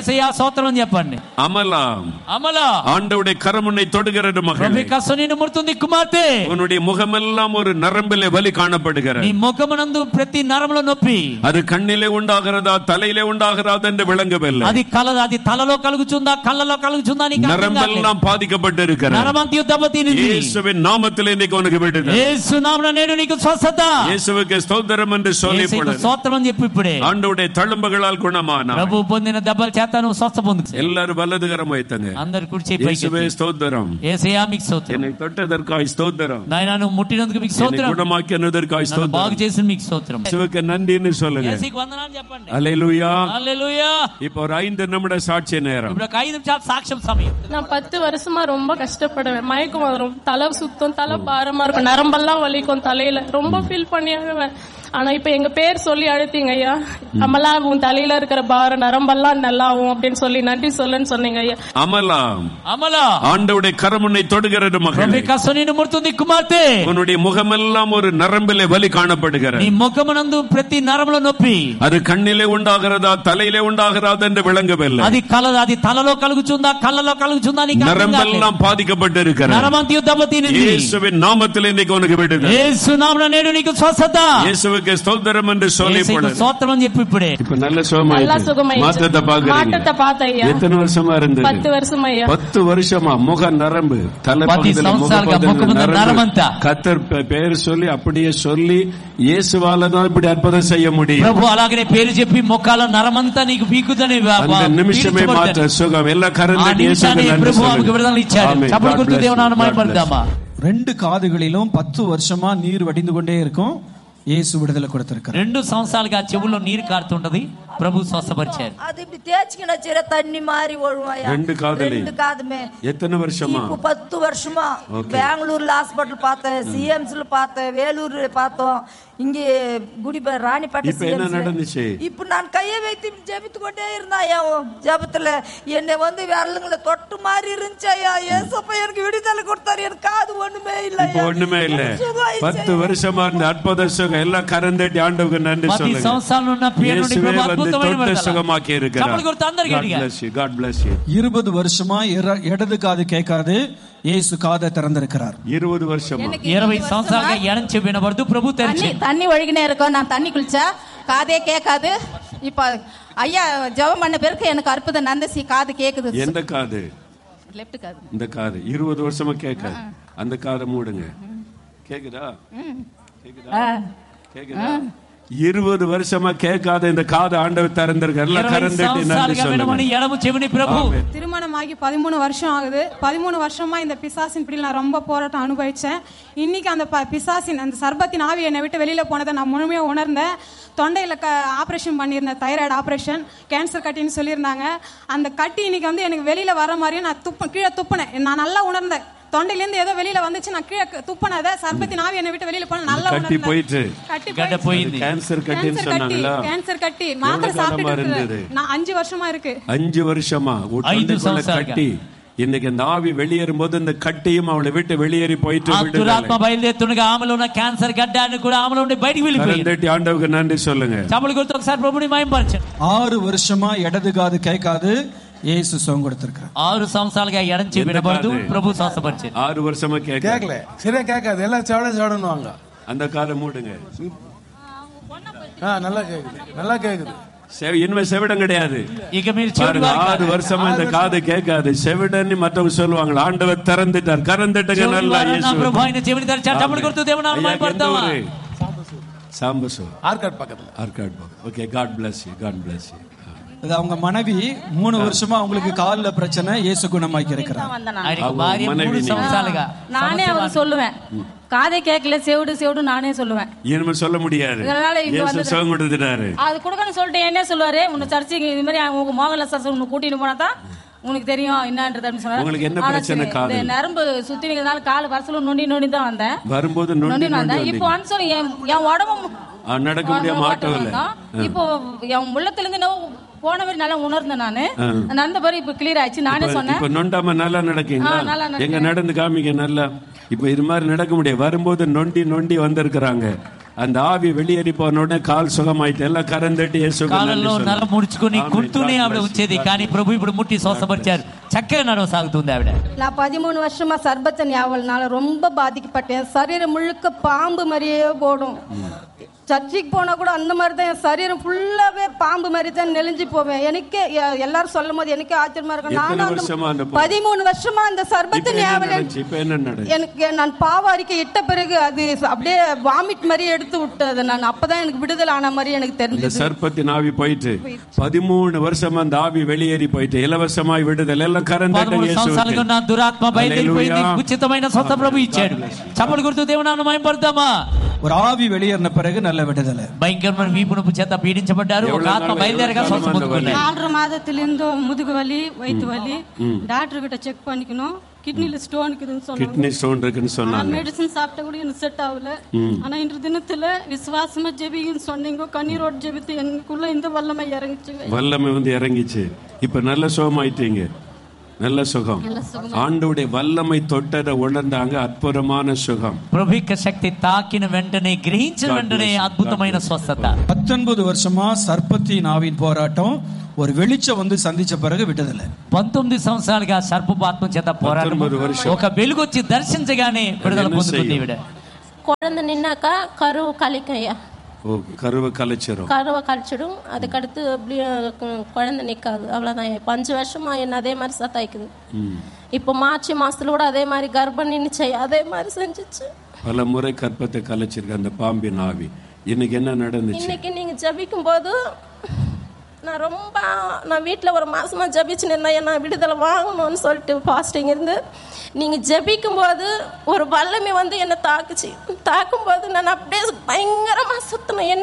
ఏసయ్యా స్తోత్రం అని చెప్పండి அமலா అమలా ஆண்டவுடைய கரமுனை தொடுகிறது ప్రభు மகளே కస్సు నిన్ను ముడుతుంది కుమార్తె உன்னுடைய முகமெல்லாம் ஒரு நரம்பிலே வலி காணப்படுகிறது నీ ముఖమునందు ప్రతి నరములో నొప్పి அது கண்ணிலே உண்டாகிறதா தலையிலே உண்டாகிறதா என்று விளங்கவில்லை అది కల అది తలలో కలుగుచుందా కళ్ళలో కలుగుచుందా నీకు అర్థం కావట్లేదు. நரம்பெல்லாம் பாதிக்கப்பட்டு இருக்கிறது నరమంతి దెబ్బతినింది இயேசுவின் நாமத்திலே இன்னைக்கு உனக்கு விடுதலை యేసు నామమున నేడు నీకు స్వస్థత இயேசுவுக்கு ஸ்தோத்திரம் என்று சொல்லி యేసుకు பொழுது స్తోత్రం అని చెప్పి ఇప్పుడే ஆண்டவுடைய தழும்புகளால் குணமானார் ప్రభు పొందిన దెబ్బల చేత నువ్వు స్వస్థ పొందు எல்லாரும் వలదుகరం வைத்தங்க అందరు కుడి చేయి పైకి இயேசுவே ఎత్తి. ஸ்தோத்திரம் యేసయ్యా మీకు స్తోత్రం என்னை தொட்டதற்காய் ஸ்தோத்திரம் నాయన నువ్వు ముట్టినందుకు మీకు என்னை స్తోత్రం குணமாக்கினதற்காய் నన్ను బాగు ஸ்தோத்திரம் చేసిన మీకు స్తోత్రం இயேசுவுக்கு நன்றின்னு சொல்லுங்க యేసుకి వందనాలు చెప్పండి அல்லேலூயா హల్లెలూయా இப்போ ஒரு ஐந்து நிமிட சாட்சி நேரம் ఇప్పుడు ఒక ఐదు నిమిషాలు సాక్ష్యం సమయం நான் பத்து வருஷமா ரொம்ப கஷ்டப்படுவேன் மயக்கம் வரும் தலை சுத்தம் தலை பாரமா இருக்கும் நரம்பெல்லாம் வலிக்கும் தலையில ரொம்ப ஃபீல் பண்ணி அழுவேன் ஆனா இப்ப எங்க பேர் சொல்லி அழுத்தீங்க ஐயா அம்மலா உன் தலையில இருக்கிற பார நரம்பெல்லாம் நல்லாவும் அப்படின்னு சொல்லி நன்றி சொல்லுன்னு சொன்னீங்க ஐயா அமலா అమలా ஆண்டவுடைய கரமுனை தொடுகிறது மகளே ప్రభు కస్సు నిన్ను ముడుతుంది కుమార్తె உன்னுடைய முகமெல்லாம் ஒரு நரம்பிலே வலி నీ காணப்படுகிறது ముఖమునందు ప్రతి నరములో నొప్పి அது கண்ணிலே உண்டாகிறதா தலையிலே உண்டாகிறதா என்று விளங்கவில்லை అది కల అది తలలో కలుగుచుందా కళ్ళలో కలుగుచుందా నీకు అర్థం కావట్లేదు. நரம்பெல்லாம் பாதிக்கப்பட்டு இருக்கிறது నరమంతి దెబ్బతినింది இயேசுவின் நாமத்தில் இன்னைக்கு உனக்கு விடுதலை యేసు నామమున నేడు నీకు స్వస్థత இயேசுவுக்கு ஸ்தோத்திரம் என்று சொல்லி యేసుకు பொழுது స్తోత్రం అని చెప్పి ఇప్పుడే இப்ப நல்ல நல்லா சுகமாயிட்டு சுகமாயிடுச்சு மாற்றத்தை பாக்குறீங்க மாற்றத்தை பார்த்தேன் ஐயா எத்தனை வருஷமா இருந்தது பத்து வருஷம் ஐயா பத்து வருஷமா முக நரம்பு தலை பத்து பகுதியில సంవత్సరాలుగా முகப்பகுதியில ముఖమంతా நரம்பு. நரம்பంతా. கத்தர் பெ- பெயர் சொல்லி அப்படியே சொல்லி இயேசுவால தான் இப்படி அற்புதம் செய்ய முடியும் ప్రభు అలాగనే పేరు చెప్పి మొక్కాల నరమంతా నీకు పీకుదని அந்த நிமிஷமே மாற்ற சுகம் எல்லா கரண்ட் இயேசுவுக்கு நன்றி ప్రభు ఆమెకు சொல்லுங்க. విడుదల ఇచ్చాడు ஆமென். చప్పలు God కొడుతూ bless you. దేవునాన్ని God bless you. మయపడదామా ரெண்டு காதுகளிலும் பத்து வருஷமா நீர் வடிந்து கொண்டே இருக்கும் இயேசு விடுதலை கொடுத்திருக்கிறார் రెండు సంవత్సరాలుగా చెవుల్లో నీరు కారుతుంటది ప్రభు స్వస్థపరిచారు அது இப்படி தேய்ச்சிக்கின சில தண்ணி மாதிரி ஒழுவாயா ரெண்டு காதுலயும். ரெண்டு காதுமே எத்தனை வருஷமா இப்போ பத்து வருஷமா Okay. பெங்களூர்ல ஹாஸ்பிட்டல் பார்த்தேன் சிஎம்ஸ்ல பார்த்தேன் வேலூர்ல பார்த்தோம் இங்கே குடி ராணிப்பேட்டை இப்ப என்ன CMS ல. நடந்துச்சு? இப்ப நான் கையை வைத்து ஜெபித்து கொண்டே இருந்தேன் என் ஜெபத்துல என்னை வந்து விரலுங்களை தொட்டு மாதிரி இருந்துச்சு ஐயா ஏசப்பா எனக்கு விடுதலை கொடுத்தாரு எனக்கு காது ஒண்ணுமே இல்ல இப்ப ஒண்ணுமே இல்ல பத்து வருஷமா இருந்த அற்புத சுகம் எல்லாம் கரந்தட்டி ஆண்டவுக்கு நன்றி పది சொல்லுங்க సంవత్సరాలు ఉన్న ప్రియ నుండి இயேசுவே ప్రభు வந்து అద్భుతమైన தொட்டு విడుదల. சுகமாக்கி చప్పలు இருக்கிறார் కొడుతూ అందరికీ God అడిగారు. bless you. God bless you. இருபது வருஷமா இர- இடது காது கேட்காது இயேசு காதை திறந்திருக்கிறார் இருபது வருஷமா ఇరవై సంవత్సరాలుగా ఎడం చెవి వినబడుతూ ప్రభు தண்ணி తెరిచి தண்ணி ஒழுகினே இருக்கும் நான் தண்ணி குளிச்சா காதே கேட்காது இப்போ ஐயா ஜெபம் பண்ண பிறகு எனக்கு அற்புதம் நந்தசி காது கேக்குது எந்த காது லெஃப்ட் காது இந்த காது இருபது வருஷமா கேட்காது அந்த காதை மூடுங்க கேக்குதா கேக்குதா கேக்குதா இருபது வருஷமா கேட்காத இந்த காது ஆண்டவர் திறந்திருக்காரு எல்லாம் ఇరవై கரந்தட்டி நன்றி సంవత్సరాలుగా వినమని சொல்லுங்க ఎడము చెవిని ప్రభు ஆமென். திருமணமாகி பதிமூணு வருஷம் ஆகுது பதிமூணு வருஷமா இந்த பிசாசின் பிடியில் நான் ரொம்ப போராட்டம் அனுபவிச்சேன் இன்னைக்கு அந்த ப- பிசாசின் அந்த சர்பத்தின் ஆவி என்னை விட்டு வெளியில போனதை நான் முழுமையாக உணர்ந்தேன் தொண்டையில க ஆப்ரேஷன் பண்ணியிருந்தேன் தைராய்டு ஆப்ரேஷன் கேன்சர் கட்டின்னு சொல்லியிருந்தாங்க அந்த கட்டி இன்னைக்கு வந்து எனக்கு வெளியில வர மாதிரியும் நான் துப்ப கீழே துப்புனேன் நான் நல்லா உணர்ந்தேன் தொண்டையிலேருந்து ஏதோ வெளியில வந்துச்சு நான் கீழே துப்புனதை சர்பத்தின் ஆவி என்னை விட்டு வெளியில போன நல்லா கட்டி உணர்ந்தேன் போயிட்டு கட்டி గడ్డ போయింది கேன்சர் கட்டின்னு கேன்சர் கட்டி சொன்னாங்களா கேன்சர் கட்டி எவ்வளவு மாத்திரை காலமா சாப்பிட்டு இருந்தது இருக்குது. நான் அஞ்சு வருஷமா இருக்கு அஞ்சு வருஷமா ஒரு ஐந்து தொண்டைக்குள்ள சம்சாரிக்கா. கட்டி இன்னைக்கு இந்த ஆவி வெளியேறும் போது இந்த கட்டியும் அவளை விட்டு வெளியேறி போயிட்டு ఆ விடுதலை. దురాత్మ బయలుదేరుతుండగా ఆమెలో ఉన్న క్యాన్సర్ గడ్డాన్ని కూడా ఆమెలో ఉండి బయటికి వెళ్ళిపోయింది கரந்தட்டி ஆண்டவுக்கு நன்றி சொல்லுங்க చప్పలు కొడుతూ ఒకసారి ప్రభుని మయంపరచండి ஆறு வருஷமா இடது காது கேட்காது இயேசு சுகம் கொடுத்திருக்கிறார் ఆరు సంవత్సరాలుగా ఎడం చెవి எந்த వినబడదు காது? ప్రభు స్వస్థపరిచారు ஆறு வருஷமா கேட்கல கேட்கல சரியா கேட்காது எல்லாம் செவட செவடன்னுவாங்க அந்த காதை மூடுங்க ஆ நல்லா கேக்குது நல்லா கேக்குது செவ- இனிமே செவிடம் கிடையாது ఇక మీరు చెవిటి பாருங்க, వారు ஆறு కాదు. வருஷமா இந்த காது கேட்காது செவிடன்னு மற்றவங்க சொல்லுவாங்க ஆண்டவர் திறந்துட்டார் கறந்துட்டுங்க చెవిటి நல்லா వారు నా இயேசு ప్రభు ఆయన చెవిని తెరిచాడు చప్పలు కొడుతూ దేవుని ஐயா, எந்த మయపడతావా ஊரு? சாம்பசு ஆர்காட் பக்கத்துல Arcot okay God bless you God bless you அது அவங்க மனைவி மூணு வருஷமா அவங்களுக்கு கால்ல பிரச்சனை இயேசு குணமாக்கி இருக்கிறார் ఆయనకు அவங்க భార్య மனைவி మూడు நீங்க. సంవత్సరాలుగా நானே அவருக்கு சொல்லுவேன் காதை கேட்கல செவிடு செவிடு நானே சொல்லுவேன் இனிமே சொல்ல முடியாது இதனால இங்க இயேசு வந்துட்டு- சுகம் கொடுத்துட்டாரு அது கொடுக்கணும்னு சொல்லிட்டு என்ன சொல்லுவாரு உன்னை சர்ச்சைக்கு இது மாதிரி உங்க மோகன்லால் சார் உன்னை கூட்டிட்டு போனா தான் உனக்கு தெரியும் என்னன்றது அப்படின்னு சொன்னாரு உங்களுக்கு என்ன ஆனா பிரச்சனை சரி, காது? இந்த நரம்பு சுத்தி நிக்கிறதுனால கால் வரசல நொண்டி நொண்டி தான் வந்தேன் வரும்போது நொண்டி நொண்டி நொண்டி வந்தேன் இப்போ வந்தீங்க. வந்து சொல்லி என் என் உடம்பு ஆ, நடக்க முடியாம ஆட்டம் இல்ல வந்தோம். இப்போ என் உள்ளத்துல இருந்து என்னவோ போன மாதிரி நல்லா உணர்ந்தேன் நானு ஆ. நடந்த பிறகு இப்ப கிளியர் ஆயிடுச்சு நானே இப்ப- சொன்னேன் இப்ப நொண்டாம நல்லா நடக்கீங்களா ஆ, நல்லா நடக்கேன். எங்க நடந்து காமிக்க நல்லா இப்ப இது மாதிரி நடக்க முடியாது வரும்போது நொண்டி நொண்டி வந்திருக்கிறாங்க அந்த ஆவி வெளியேறி போன உடனே కాల్ సుఖమైతే ఎல்லாம் కరందటి యేసుకు కాలంలో నల ముడుచుకుని కుంటూనే ఆవిడ వచ్చేది కానీ ప్రభు ఇప్పుడు ముట్టి స్వస్థపరిచారు చక్కగా నడవసాగుతుంది ఆవిడ நான் பதிமூணு வருஷமா சர்பத்தை ஞாபகம்னால ரொம்ப பாதிக்கப்பட்டேன் சரீரம் முழுக்க பாம்பு மாதிரியே போடும் சர்ச்சுக்கு போனா கூட அந்த மாதிரி தான் என் சரீரம் ஃபுல்லாவே பாம்பு மாதிரி தான் நெளிஞ்சு போவேன் எனக்கே எ- எல்லாரும் சொல்லும் போது எனக்கே ஆச்சரியமா இருக்கும் எத்தனை நானும் வருஷமா அந்த அந்த பா- பதிமூணு வருஷமா அந்த இப்ப சர்பத்து என்ன ஞாபகம் நடந்துச்சு இப்ப என்ன நடந்துச்சு எனக்கு நான் பாவ அறிக்கை இட்ட பிறகு அது அப்படியே வாமிட் மாதிரி எடுத்து விட்டது நான் அப்பதான் எனக்கு விடுதலை ஆன மாதிரி எனக்கு இந்த தெரிஞ்சது சர்ப்பத்தின் ஆவி போயிட்டு பதிமூணு வருஷம் அந்த ஆவி வெளியேறி போயிட்டு இலவசமாய் விடுதல் ఎல்லாம் కరందటి పదమూడు సంవత్సరాలుగా నా దురాత్మ బయలుదేరిపోయింది Hallelujah. ఉచితమైన స్వస్థ ప్రభు ఇచ్చాడు చప్పటి గుర్తు దేవునాన్ని మయంపడతామా ஒரு ஆவி வெளியேறின பிறகு நல்ல விடுதலை భయంకరమైన వీపు నొప్పి చేత పీడించబడ్డారు ఒక ఆత్మ బయలుదేరగా స్వస్థ పొందుకున్నారు நாலரை மாதத்துலேருந்து முதுகு வலி வயிற்று வலி ம். டாக்டர் கிட்ட செக் பண்ணிக்கணும் கிட்னில ஸ்டோன் இருக்குதுன்னு சொன்னாங்க கிட்னி ஸ்டோன் இருக்குன்னு சொன்னாங்க மெடிசன் சாப்பிட்ட கூட எனக்கு செட் ஆகல ம். ஆனா இன்று தினத்துல விசுவாசமா ஜெபிங்கன்னு சொன்னீங்க கண்ணீரோட ஜெபித்து எனக்குள்ள இந்த வல்லமை இறங்கிச்சு வல்லமை வந்து இறங்கிச்சு இப்ப நல்ல சுகமாயிட்டீங்க நல்ல சுகம் நல்ல சுகம். ஆண்டோடைய வல்லமை தொட்டதை உணர்ந்தாங்க அற்புதமான சுகம் ప్రభు యొక్క శక్తి తాకిన వెంటనే గ్రహించిన వెంటనే అద్భుతమైన స్వస్థత பத்தொன்பது வருஷமா சர்ப்பத்தின் ஆவின் போராட்டம் ஒரு வெளிச்சம் வந்து சந்திச்ச பிறகு விடுதலை పంతొమ్మిది సంవత్సరాలుగా సర్పపాత్మ చేత పోరాటం పంతొమ్మిది వర్షం. ఒక వెలుగు వచ్చి దర్శించగానే విడుదల என்ன పొందుకుంది செய்யும்? ఈవిడ குழந்தை நின்னாக்கா கருவு கழிக்கையா ஓ கருவை கலைச்சிரும் கருவை கழிச்சிடும் அதுக்கடுத்து அப்படி கு- குழந்தை நிற்காது அவ்வளோதான் இப்போ அஞ்சு வருஷமா என்ன அதே மாதிரி சத்தாய்க்குது ம். இப்போ மார்ச் மாசத்துல கூட அதே மாதிரி கர்ப்பம் நின்னுச்சு அதே மாதிரி செஞ்சுச்சு பல முறை கற்பத்தை கலைச்சிருக்கு அந்த பாம்பின் ஆவி இன்னைக்கு என்ன நடந்துச்சு இன்னைக்கு நீங்க ஜபிக்கும் போது நான் ரொம்ப நான் வீட்டில் ஒரு மாசமா ஜபிச்சு நின்னேன் நான் விடுதலை வாங்கணும்னு சொல்லிட்டு ஃபாஸ்டிங் இருந்து நீங்க ஜபிக்கும் போது ஒரு வல்லமை வந்து என்னை தாக்குச்சு தாக்கும் போது நான் அப்படியே பயங்கரமா சுத்தினேன் என்ன